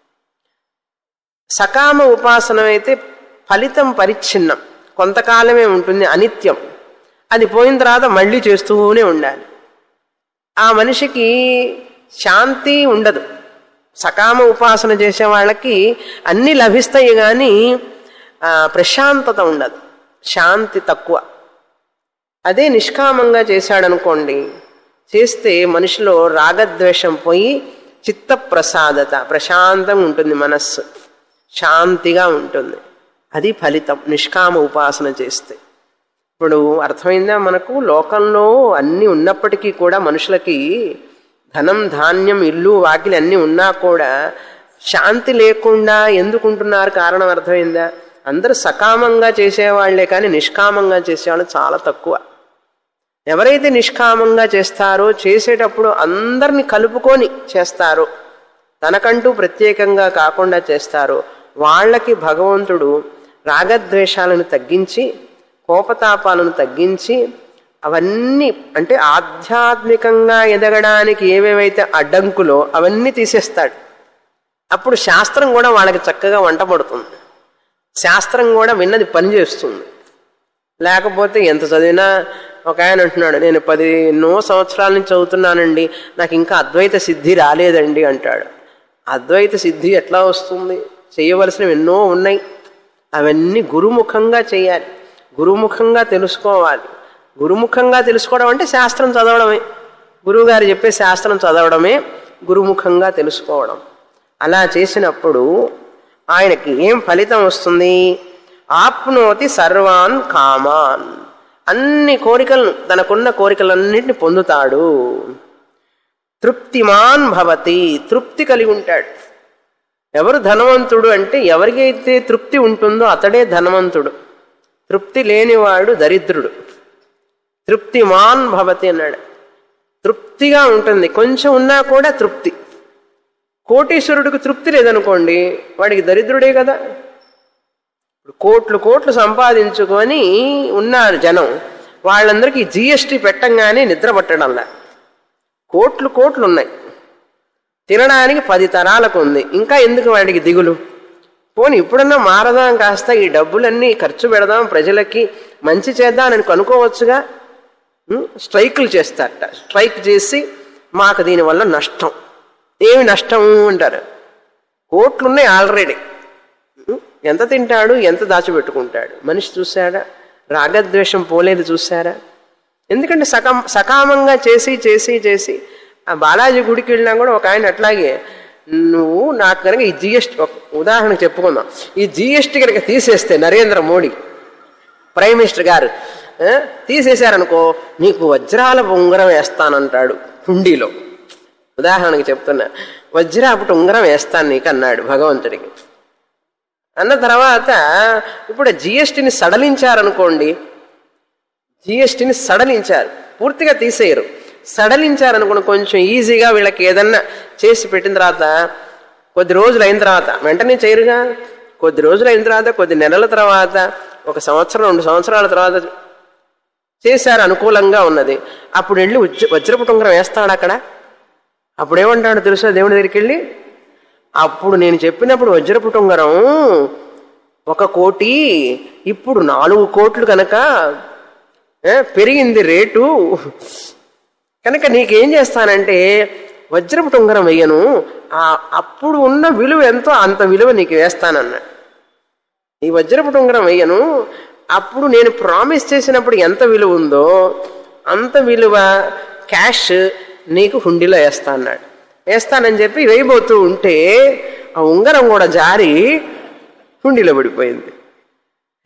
సకామ ఉపాసన అయితే ఫలితం పరిచ్ఛిన్నం కొంతకాలమే ఉంటుంది అనిత్యం అది పోయిన తర్వాత మళ్ళీ చేస్తూనే ఉండాలి ఆ మనిషికి శాంతి ఉండదు సకామ ఉపాసన చేసే వాళ్ళకి అన్నీ లభిస్తాయి కానీ ఆ, ప్రశాంతత ఉండదు శాంతి తక్కువ అదే నిష్కామంగా చేశాడనుకోండి చేస్తే మనిషిలో రాగద్వేషం పోయి చిత్త ప్రసాదత ప్రశాంతంగా ఉంటుంది మనస్సు శాంతిగా ఉంటుంది అది ఫలితం నిష్కామ ఉపాసన చేస్తే ఇప్పుడు అర్థమైందా మనకు లోకంలో అన్ని ఉన్నప్పటికీ కూడా మనుషులకి ధనం ధాన్యం ఇల్లు వాకిలి అన్నీ ఉన్నా కూడా శాంతి లేకుండా ఎందుకుంటున్నారు కారణం అర్థమైందా అందరూ సకామంగా చేసేవాళ్లే కానీ నిష్కామంగా చేసేవాళ్ళు చాలా తక్కువ ఎవరైతే నిష్కామంగా చేస్తారో చేసేటప్పుడు అందరిని కలుపుకొని చేస్తారో తనకంటూ ప్రత్యేకంగా కాకుండా చేస్తారో వాళ్ళకి భగవంతుడు రాగద్వేషాలను తగ్గించి కోపతాపాలను తగ్గించి అవన్నీ అంటే ఆధ్యాత్మికంగా ఎదగడానికి ఏవేవైతే అడ్డంకులో అవన్నీ తీసేస్తాడు అప్పుడు శాస్త్రం కూడా వాళ్ళకి చక్కగా వంట పడుతుంది శాస్త్రం కూడా విన్నది పనిచేస్తుంది లేకపోతే ఎంత చదివినా ఒక ఆయన అంటున్నాడు నేను పది ఎన్నో సంవత్సరాల నుంచి చదువుతున్నానండి నాకు ఇంకా అద్వైత సిద్ధి రాలేదండి అంటాడు అద్వైత సిద్ధి ఎట్లా వస్తుంది చేయవలసినవి ఎన్నో ఉన్నాయి అవన్నీ గురుముఖంగా చేయాలి గురుముఖంగా తెలుసుకోవాలి గురుముఖంగా తెలుసుకోవడం అంటే శాస్త్రం చదవడమే గురువుగారు చెప్పే శాస్త్రం చదవడమే గురుముఖంగా తెలుసుకోవడం అలా చేసినప్పుడు ఆయనకి ఏం ఫలితం వస్తుంది ఆప్నోతి సర్వాన్ కామాన్ అన్ని కోరికలను తనకున్న కోరికలన్నింటిని పొందుతాడు తృప్తిమాన్ భవతి తృప్తి కలిగి ఉంటాడు ఎవరు ధనవంతుడు అంటే ఎవరికైతే తృప్తి ఉంటుందో అతడే ధనవంతుడు తృప్తి లేనివాడు దరిద్రుడు తృప్తిమాన్ భవతి అన్నాడు తృప్తిగా ఉంటుంది కొంచెం ఉన్నా కూడా తృప్తి కోటీశ్వరుడికి తృప్తి లేదనుకోండి వాడికి దరిద్రుడే కదా ఇప్పుడు కోట్లు కోట్లు సంపాదించుకొని ఉన్నారు జనం వాళ్ళందరికీ జిఎస్టీ పెట్టంగానే నిద్ర పట్టడంలా కోట్లు కోట్లు ఉన్నాయి తినడానికి పది తరాలకు ఉంది ఇంకా ఎందుకు వాడికి దిగులు పోనీ ఇప్పుడన్నా మారదాం కాస్త ఈ డబ్బులన్నీ ఖర్చు పెడదాం ప్రజలకి మంచి చేద్దామని కనుక్కోవచ్చుగా ఉం? స్ట్రైకులు చేస్తారట స్ట్రైక్ చేసి మాకు దీనివల్ల నష్టం ఏమి నష్టం అంటారు కోట్లున్నాయి ఆల్రెడీ ఉం? ఎంత తింటాడు ఎంత దాచిపెట్టుకుంటాడు మనిషి చూశాడా రాగద్వేషం పోలేదు చూశారా ఎందుకంటే సకం సకామంగా చేసి చేసి చేసి ఆ బాలాజీ గుడికి వెళ్ళినా కూడా ఒక ఆయన అట్లాగే నువ్వు నాకు కనుక ఈ జిఎస్టీ ఒక ఉదాహరణ చెప్పుకుందాం ఈ జిఎస్టీ కనుక తీసేస్తే నరేంద్ర మోడీ ప్రైమ్ మినిస్టర్ గారు ఆ, తీసేశారనుకో నీకు వజ్రాల ఉంగరం వేస్తానంటాడు హుండీలో ఉదాహరణకి చెప్తున్నా వజ్రాపుటి ఉంగరం వేస్తాను నీకు అన్నాడు భగవంతుడికి అన్న తర్వాత ఇప్పుడు జిఎస్టీని సడలించారనుకోండి జిఎస్టీని సడలించారు పూర్తిగా తీసేయరు సడలించారనుకోండి కొంచెం ఈజీగా వీళ్ళకి ఏదన్నా చేసి పెట్టిన తర్వాత కొద్ది రోజులు అయిన తర్వాత వెంటనే చేయరుగా కొద్ది రోజులు అయిన తర్వాత కొద్ది నెలల తర్వాత ఒక సంవత్సరం రెండు సంవత్సరాల తర్వాత చేశారు అనుకూలంగా ఉన్నది అప్పుడు వెళ్ళి వజ్ర వజ్రపు ఉంగరం వేస్తాడు అక్కడ అప్పుడు ఏమంటాడు తెలుసా దేవుడి దగ్గరికి వెళ్ళి అప్పుడు నేను చెప్పినప్పుడు వజ్రపు ఉంగరం ఒక కోటి ఇప్పుడు నాలుగు కోట్లు కనుక ఏ, పెరిగింది రేటు కనుక నీకేం చేస్తానంటే వజ్రపు ఉంగరం వెయ్యను ఆ అప్పుడు ఉన్న విలువ ఎంతో అంత విలువ నీకు వేస్తానన్నాడు ఈ వజ్రపు ఉంగరం వెయ్యను అప్పుడు నేను ప్రామిస్ చేసినప్పుడు ఎంత విలువ ఉందో అంత విలువ క్యాష్ నీకు హుండీలో వేస్తా అన్నాడు వేస్తానని చెప్పి వేయబోతూ ఉంటే ఆ ఉంగరం కూడా జారి హుండీలో పడిపోయింది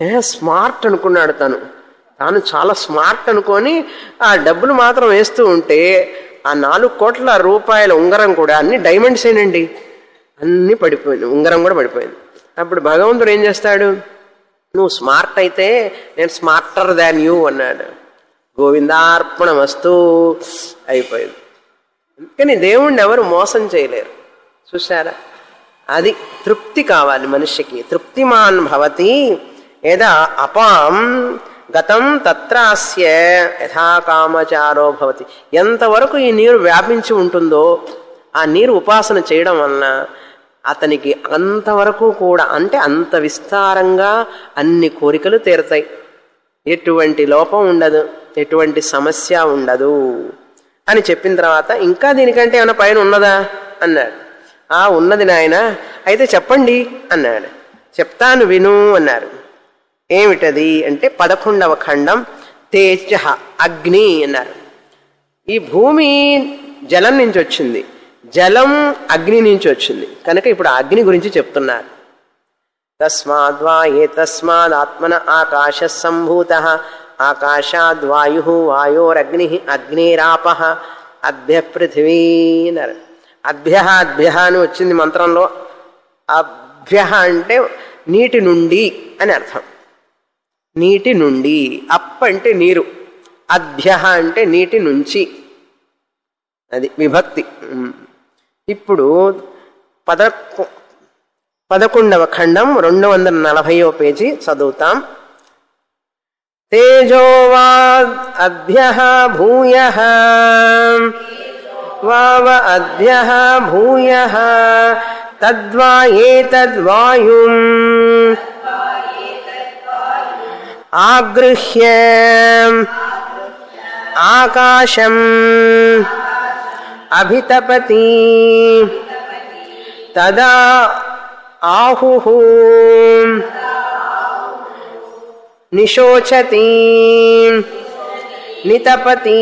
ఏ స్మార్ట్ అనుకున్నాడు తను తాను చాలా స్మార్ట్ అనుకొని ఆ డబ్బులు మాత్రం వేస్తూ ఉంటే ఆ నాలుగు కోట్ల రూపాయల ఉంగరం కూడా అన్ని డైమండ్స్ ఏనండి అన్నీ పడిపోయింది ఉంగరం కూడా పడిపోయింది అప్పుడు భగవంతుడు ఏం చేస్తాడు నువ్వు స్మార్ట్ అయితే నేను స్మార్టర్ దాన్ యూ అన్నాడు గోవిందార్పణ వస్తూ అయిపోయింది కానీ దేవుణ్ణి ఎవరు మోసం చేయలేరు చూసారా అది తృప్తి కావాలి మనిషికి తృప్తిమాన్ భవతి యదా అపాం గతం తత్రాస్య యథాకామచారో భవతి ఎంతవరకు ఈ నీరు వ్యాపించి ఉంటుందో ఆ నీరు ఉపాసన చేయడం వలన అతనికి అంతవరకు కూడా అంటే అంత విస్తారంగా అన్ని కోరికలు తీరుతాయి ఎటువంటి లోపం ఉండదు ఎటువంటి సమస్య ఉండదు అని చెప్పిన తర్వాత ఇంకా దీనికంటే ఏమైనా పైన ఉన్నదా అన్నాడు ఆ ఉన్నది నాయన అయితే చెప్పండి అన్నాడు చెప్తాను విను అన్నారు ఏమిటది అంటే పదకొండవ ఖండం తేజ అగ్ని అన్నారు ఈ భూమి జలం నుంచి వచ్చింది జలం అగ్ని నుంచి వచ్చింది కనుక ఇప్పుడు ఆ అగ్ని గురించి చెప్తున్నారు తస్మాద్వా ఏ తస్మాద్ ఆత్మన ఆకాశ సంభూత ఆకాశాద్వాయు వాయోరగ్ని అగ్నిరాప అభ్య పృథివీ అన్నారు అభ్య అభ్య అని వచ్చింది మంత్రంలో అభ్య అంటే నీటి నుండి అని అర్థం నీటి నుండి అప్ అంటే నీరు అభ్య అంటే నీటి నుంచి అది విభక్తి ఉమ్. ఇప్పుడు పద పదకొండవ ఖండం రెండు వందల నలభైవ పేజీ చదువుతాం తేజోవా అభ్య భూయ వావ అభ్య భూయ తద్వా ఏతద్వాయుం ఆగృహ్య ఆకాశం అభితపతి తదా ఆహు నిశోచతి నితపతి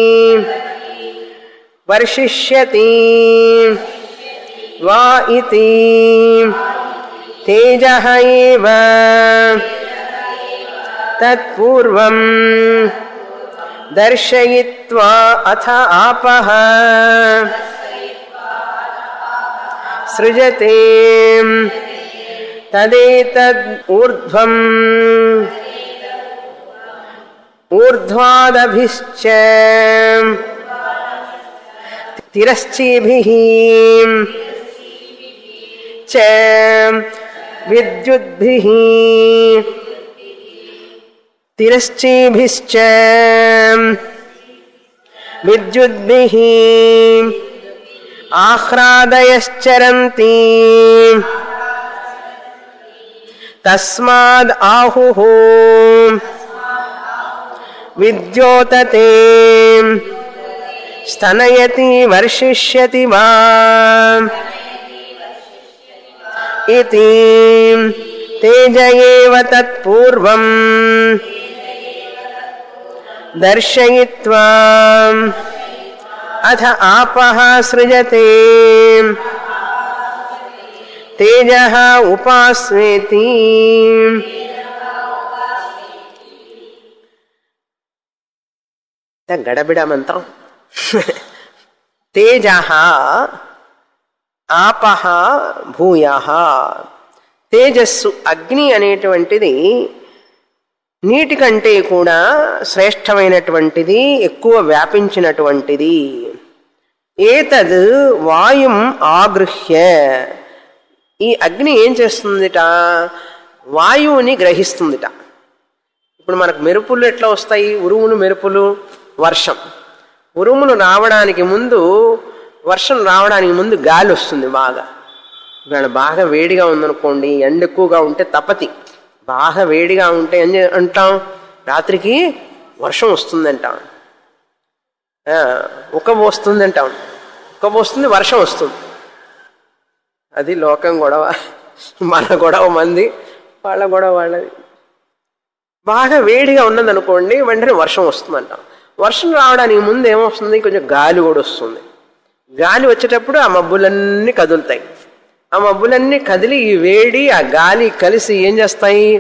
వర్షిష్యతి వా ఇతి తేజ ఏవ తత్పూర్వం దర్శయిత్వా అథ ఆపః సృజతే తదేతద్ ఊర్ధ్వం ఊర్ధ్వాదభిశ్చ తిరశ్చీభిः చ విద్యుద్భిः తిరశ్చీభిశ్చ విద్యుద్భిः ఆహ్రాదయశ్చరంతి తస్మాద్ ఆహుః విద్యోతతే స్తనయతి వర్షిష్యతి వా ఇతి తేజ ఏవ తత్పూర్వం దర్శయిత్వా అథ ఆపః సృజతే తేజ ఉపాస్వేతి గడబిడ మంత్రం తేజ ఆపహ భూయ తేజస్సు అగ్ని అనేటువంటిది నీటి కంటే కూడా శ్రేష్టమైనటువంటిది ఎక్కువ వ్యాపించినటువంటిది ఏతద్ వాయుం ఆగృహ్య ఈ అగ్ని ఏం చేస్తుందిట వాయువుని గ్రహిస్తుందిట ఇప్పుడు మనకు మెరుపులు ఎట్లా వస్తాయి ఉరుములు మెరుపులు వర్షం ఉరుములు రావడానికి ముందు వర్షం రావడానికి ముందు గాలి వస్తుంది బాగా ఇవాళ బాగా వేడిగా ఉందనుకోండి ఎండ ఎక్కువగా ఉంటే తపతి బాగా వేడిగా ఉంటే ఏం చే- అంటాం రాత్రికి వర్షం వస్తుంది అంటాం ఆ, ఉక్క పోస్తుంది అంటాం ఉక్క పోస్తుంది వర్షం వస్తుంది అది లోకం గొడవ మన గొడవ మంది వాళ్ళ గొడవ వాళ్ళది బాగా వేడిగా ఉన్నదనుకోండి వెంటనే వర్షం వస్తుందంట వర్షం రావడానికి ముందు ఏమొస్తుంది కొంచెం గాలి కూడా వస్తుంది గాలి వచ్చేటప్పుడు ఆ మబ్బులన్నీ కదులుతాయి ఆ మబ్బులన్నీ కదిలి ఈ వేడి ఆ గాలి కలిసి ఏం చేస్తాయి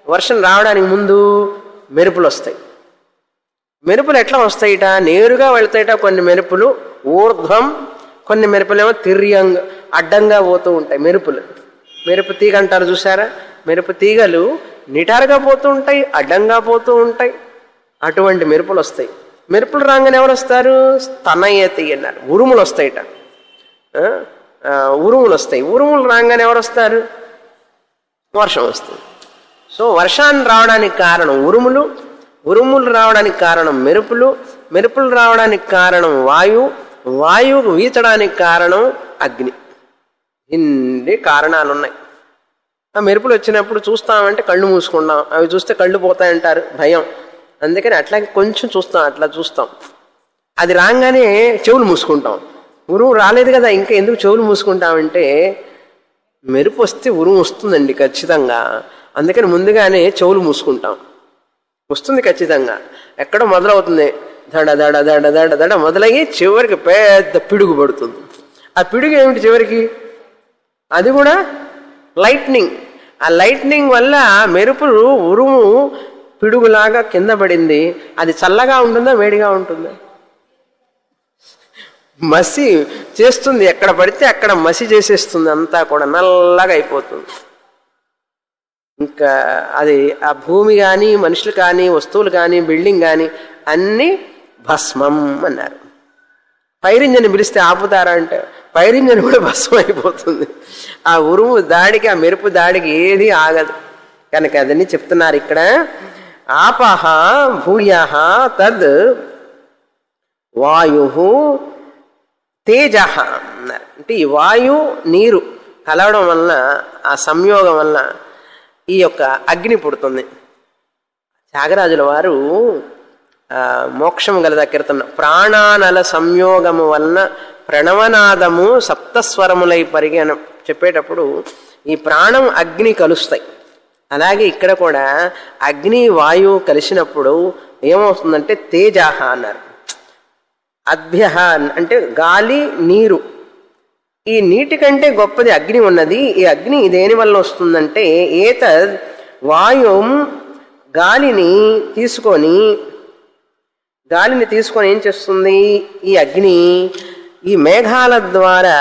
వర్షం రావడానికి ముందు మెరుపులు వస్తాయి మెరుపులు ఎట్లా వస్తాయిట నేరుగా వెళ్తాయిట కొన్ని మెరుపులు ఊర్ధ్వం కొన్ని మెరుపులేమో తిర్యంగా అడ్డంగా పోతూ ఉంటాయి మెరుపులు మెరుపు తీగ అంటారు చూసారా మెరుపు తీగలు నిటారుగా పోతూ ఉంటాయి అడ్డంగా పోతూ ఉంటాయి అటువంటి మెరుపులు వస్తాయి మెరుపులు రాగానే ఎవరు వస్తారు స్తనయతి అన్నారు ఉరుములు వస్తాయిట ఆ? ఆ, ఉరుములు వస్తాయి ఉరుములు రాగానే ఎవరు వస్తారు వర్షం వస్తుంది సో వర్షాన్ని రావడానికి కారణం ఉరుములు ఉరుములు రావడానికి కారణం మెరుపులు మెరుపులు రావడానికి కారణం వాయువు వాయువు వీచడానికి కారణం అగ్ని ఇన్ని కారణాలు ఉన్నాయి ఆ మెరుపులు వచ్చినప్పుడు చూస్తామంటే కళ్ళు మూసుకుంటాం అవి చూస్తే కళ్ళు పోతాయంటారు భయం అందుకని అట్లా కొంచెం చూస్తాం అట్లా చూస్తాం అది రాగానే చెవులు మూసుకుంటాం ఉరుము రాలేదు కదా ఇంకా ఎందుకు చెవులు మూసుకుంటామంటే మెరుపు వస్తే ఉరుము వస్తుందండి ఖచ్చితంగా అందుకని ముందుగానే చెవులు మూసుకుంటాం వస్తుంది ఖచ్చితంగా ఎక్కడ మొదలవుతుంది దడ దడ దడ దడ దడ మొదలయ్యి చివరికి పెద్ద పిడుగు పడుతుంది ఆ పిడుగు ఏమిటి చివరికి అది కూడా లైట్నింగ్ ఆ లైట్నింగ్ వల్ల మెరుపులు ఉరుము పిడుగులాగా కింద పడింది అది చల్లగా ఉంటుందా వేడిగా ఉంటుందా మసి చేస్తుంది ఎక్కడ పడితే అక్కడ మసి చేసేస్తుంది అంతా కూడా నల్లగా అయిపోతుంది ఇంకా అది ఆ భూమి కానీ మనుషులు కానీ వస్తువులు కానీ బిల్డింగ్ కానీ అన్నీ భస్మం అన్నారు ఫైర్ ఇంజన్ పిలిస్తే ఆపుతారా అంటే ఫైర్ ఇంజన్ కూడా భస్మం అయిపోతుంది ఆ ఉరుము దాడికి ఆ మెరుపు దాడికి ఏది ఆగదు కనుక అదని చెప్తున్నారు ఇక్కడ ఆపహ భూయ తద్ వాయు తేజ అన్నారు అంటే ఈ వాయు నీరు కలవడం వలన ఆ సంయోగం వలన ఈ యొక్క అగ్ని పుడుతుంది త్యాగరాజుల వారు ఆ, మోక్షం గల కీర్తన ప్రాణానల సంయోగము వలన ప్రణవనాదము సప్తస్వరములై పరిగి అని చెప్పేటప్పుడు ఈ ప్రాణం అగ్ని కలుస్తాయి అలాగే ఇక్కడ కూడా అగ్ని వాయువు కలిసినప్పుడు ఏమవుతుందంటే తేజాహ అన్నారు అభ్య అంటే గాలి నీరు ఈ నీటి కంటే గొప్పది అగ్ని ఉన్నది ఈ అగ్ని దేని వల్ల వస్తుందంటే ఏత వాయుం గాలిని తీసుకొని గాలిని తీసుకొని ఏం చేస్తుంది ఈ అగ్ని ఈ మేఘాల ద్వారా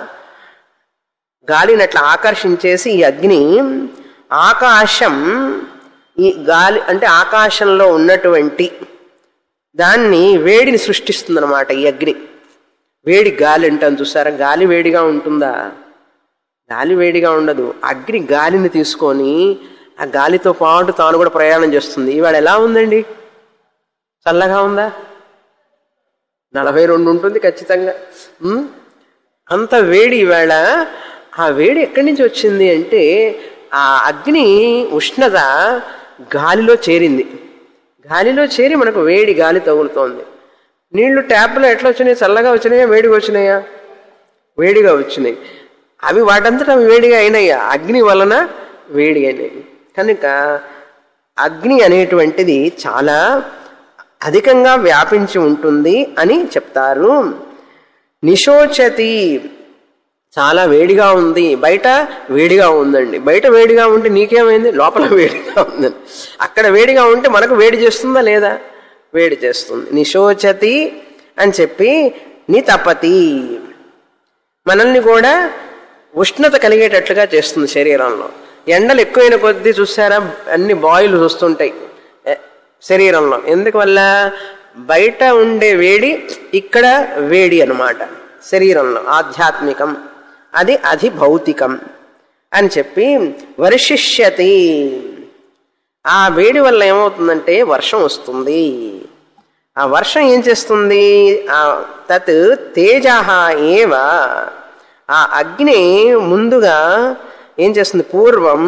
గాలిని అట్లా ఆకర్షించేసి ఈ అగ్ని ఆకాశం ఈ గాలి అంటే ఆకాశంలో ఉన్నటువంటి దాన్ని వేడిని సృష్టిస్తుందన్నమాట ఈ అగ్ని వేడి గాలి అంటాం చూసారా గాలి వేడిగా ఉంటుందా గాలి వేడిగా ఉండదు అగ్ని గాలిని తీసుకొని ఆ గాలితో పాటు తాను కూడా ప్రయాణం చేస్తుంది ఇవాళ ఎలా ఉందండి చల్లగా ఉందా నలభై రెండు ఉంటుంది ఖచ్చితంగా ఉమ్? అంత వేడి ఈవేళ ఆ వేడి ఎక్కడి నుంచి వచ్చింది అంటే ఆ అగ్ని ఉష్ణత గాలిలో చేరింది గాలిలో చేరి మనకు వేడి గాలి తగులుతోంది నీళ్లు ట్యాప్లో ఎట్లా వచ్చినాయి చల్లగా వచ్చినాయా వేడిగా వచ్చినాయా వేడిగా వచ్చినాయి అవి వాటంతటా అవి వేడిగా అయినాయా అగ్ని వలన వేడి అయినాయి కనుక అగ్ని అనేటువంటిది చాలా అధికంగా వ్యాపించి ఉంటుంది అని చెప్తారు నిశోచతి చాలా వేడిగా ఉంది బయట వేడిగా ఉందండి బయట వేడిగా ఉంటే నీకేమైంది లోపల వేడిగా ఉందండి అక్కడ వేడిగా ఉంటే మనకు వేడి చేస్తుందా లేదా వేడి చేస్తుంది నిశోచతి అని చెప్పి నితపతి మనల్ని కూడా ఉష్ణత కలిగేటట్లుగా చేస్తుంది శరీరంలో ఎండలు ఎక్కువైన కొద్దీ చూసారా అన్ని బాయిల్ వస్తుంటాయి ఎ- శరీరంలో ఎందువల్ల బయట ఉండే వేడి ఇక్కడ వేడి అన్నమాట శరీరంలో ఆధ్యాత్మికం అది అది భౌతికం అని చెప్పి వర్షిష్యతి ఆ వేడి వల్ల ఏమవుతుందంటే వర్షం వస్తుంది ఆ వర్షం ఏం చేస్తుంది ఆ తత్ తేజ ఏవ ఆ అగ్ని ముందుగా ఏం చేస్తుంది పూర్వం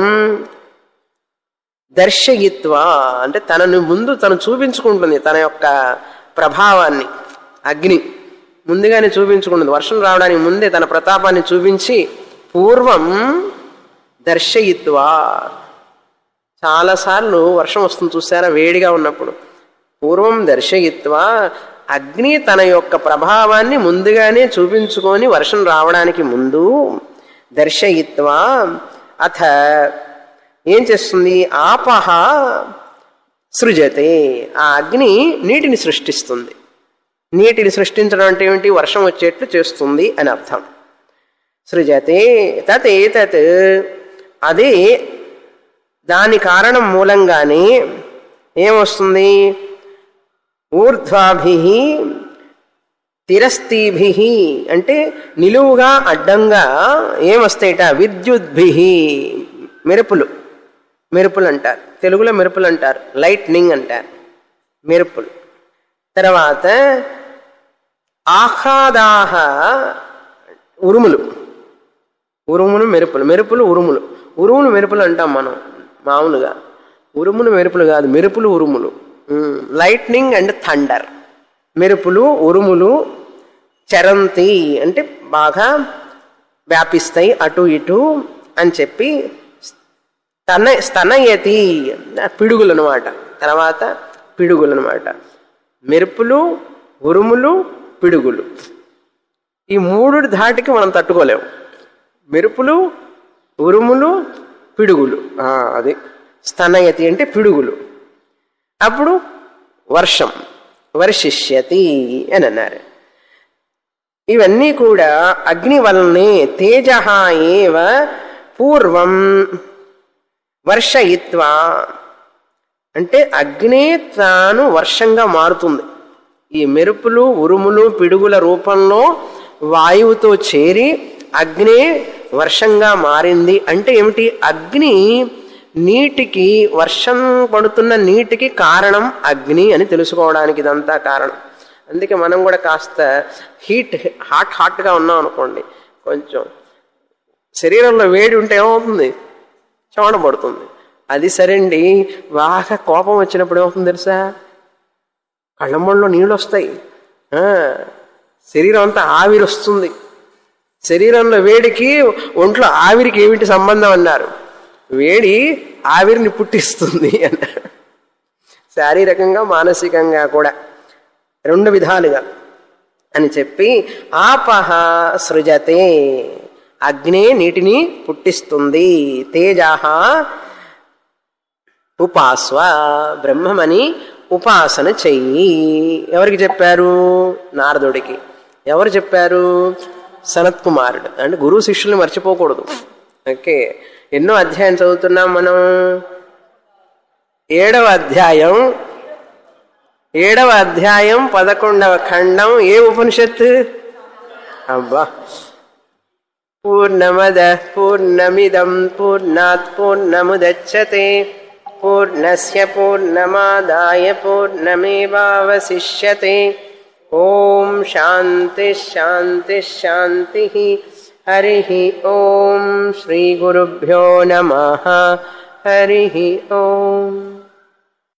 దర్శయిత్వా అంటే తనను ముందు తను చూపించుకుంటుంది తన యొక్క ప్రభావాన్ని అగ్ని ముందుగానే చూపించుకుంటుంది వర్షం రావడానికి ముందే తన ప్రతాపాన్ని చూపించి పూర్వం దర్శయిత్వా చాలాసార్లు వర్షం వస్తుంది చూసారా వేడిగా ఉన్నప్పుడు పూర్వం దర్శయిత్వా అగ్ని తన యొక్క ప్రభావాన్ని ముందుగానే చూపించుకొని వర్షం రావడానికి ముందు దర్శయిత్వా అథ ఏం చేస్తుంది ఆపహ సృజతే ఆ అగ్ని నీటిని సృష్టిస్తుంది నీటిని సృష్టించడం అంటే ఏమిటి వర్షం వచ్చేట్లు చేస్తుంది అని అర్థం సృజతే తత్ ఏతత్ అదే దాని కారణం మూలంగానే ఏమొస్తుంది ఊర్ధ్వాభి తిరస్తీభి అంటే నిలువుగా అడ్డంగా ఏమొస్తాయిట విద్యుద్భి మెరుపులు మెరుపులు అంటారు తెలుగులో మెరుపులు అంటారు లైట్నింగ్ అంటారు మెరుపులు తర్వాత ఆహ్లాదాహ ఉరుములు ఉరుములు మెరుపులు మెరుపులు ఉరుములు ఉరుములు మెరుపులు అంటాం మనం మామూలుగా ఉరుములు మెరుపులు కాదు మెరుపులు ఉరుములు లైట్నింగ్ అండ్ థండర్ మెరుపులు ఉరుములు చరంతి అంటే బాగా వ్యాపిస్తాయి అటు ఇటు అని చెప్పి స్తన స్తనయతి పిడుగులు అనమాట తర్వాత పిడుగులు అనమాట మెరుపులు ఉరుములు పిడుగులు ఈ మూడు ధాటికి మనం తట్టుకోలేము మెరుపులు ఉరుములు పిడుగులు ఆ, అది స్తనయతి అంటే పిడుగులు అప్పుడు వర్షం వర్షిష్యతి అని అన్నారు ఇవన్నీ కూడా అగ్ని వలనే తేజ ఏవ పూర్వం వర్షయిత్వా అంటే అగ్నే తాను వర్షంగా మారుతుంది ఈ మెరుపులు ఉరుములు పిడుగుల రూపంలో వాయువుతో చేరి అగ్నే వర్షంగా మారింది అంటే ఏమిటి అగ్ని నీటికి వర్షం పడుతున్న నీటికి కారణం అగ్ని అని తెలుసుకోవడానికి ఇదంతా కారణం అందుకే మనం కూడా కాస్త హీట్ హాట్ హాట్గా ఉన్నాం అనుకోండి కొంచెం శరీరంలో వేడి ఉంటే ఏమవుతుంది చెమట పడుతుంది అది సరేండి బాగా కోపం వచ్చినప్పుడు ఏమవుతుంది తెలుసా కళ్ళమ్మల్లో నీళ్ళు వస్తాయి ఆ, శరీరం అంతా ఆవిరి వస్తుంది శరీరంలో వేడికి ఒంట్లో ఆవిరికి ఏమిటి సంబంధం అన్నారు వేడి ఆవిరిని పుట్టిస్తుంది అన్నారు శారీరకంగా మానసికంగా కూడా రెండు విధాలుగా అని చెప్పి ఆపహ సృజతే అగ్నే నీటిని పుట్టిస్తుంది తేజాహ ఉపాస్వ బ్రహ్మమని ఉపాసన చెయ్యి ఎవరికి చెప్పారు నారదుడికి ఎవరు చెప్పారు సనత్ కుమారుడు అంటే గురువు శిష్యుల్ని మర్చిపోకూడదు ఓకే ఎన్నో అధ్యాయం చదువుతున్నాం మనం ఏడవ అధ్యాయం ఏడవ అధ్యాయం పదకొండవ ఖండం ఏ ఉపనిషత్తు అబ్బా పూర్ణమద పూర్ణమిదం పూర్ణాత్ పూర్ణముదచ్చతే పూర్ణస్య పూర్ణమాదాయ పూర్ణమేవావశిష్యతే ఓం శాంతి శాంతి శాంతి హరి ఓం శ్రీ గురుభ్యో నమ హరి ఓం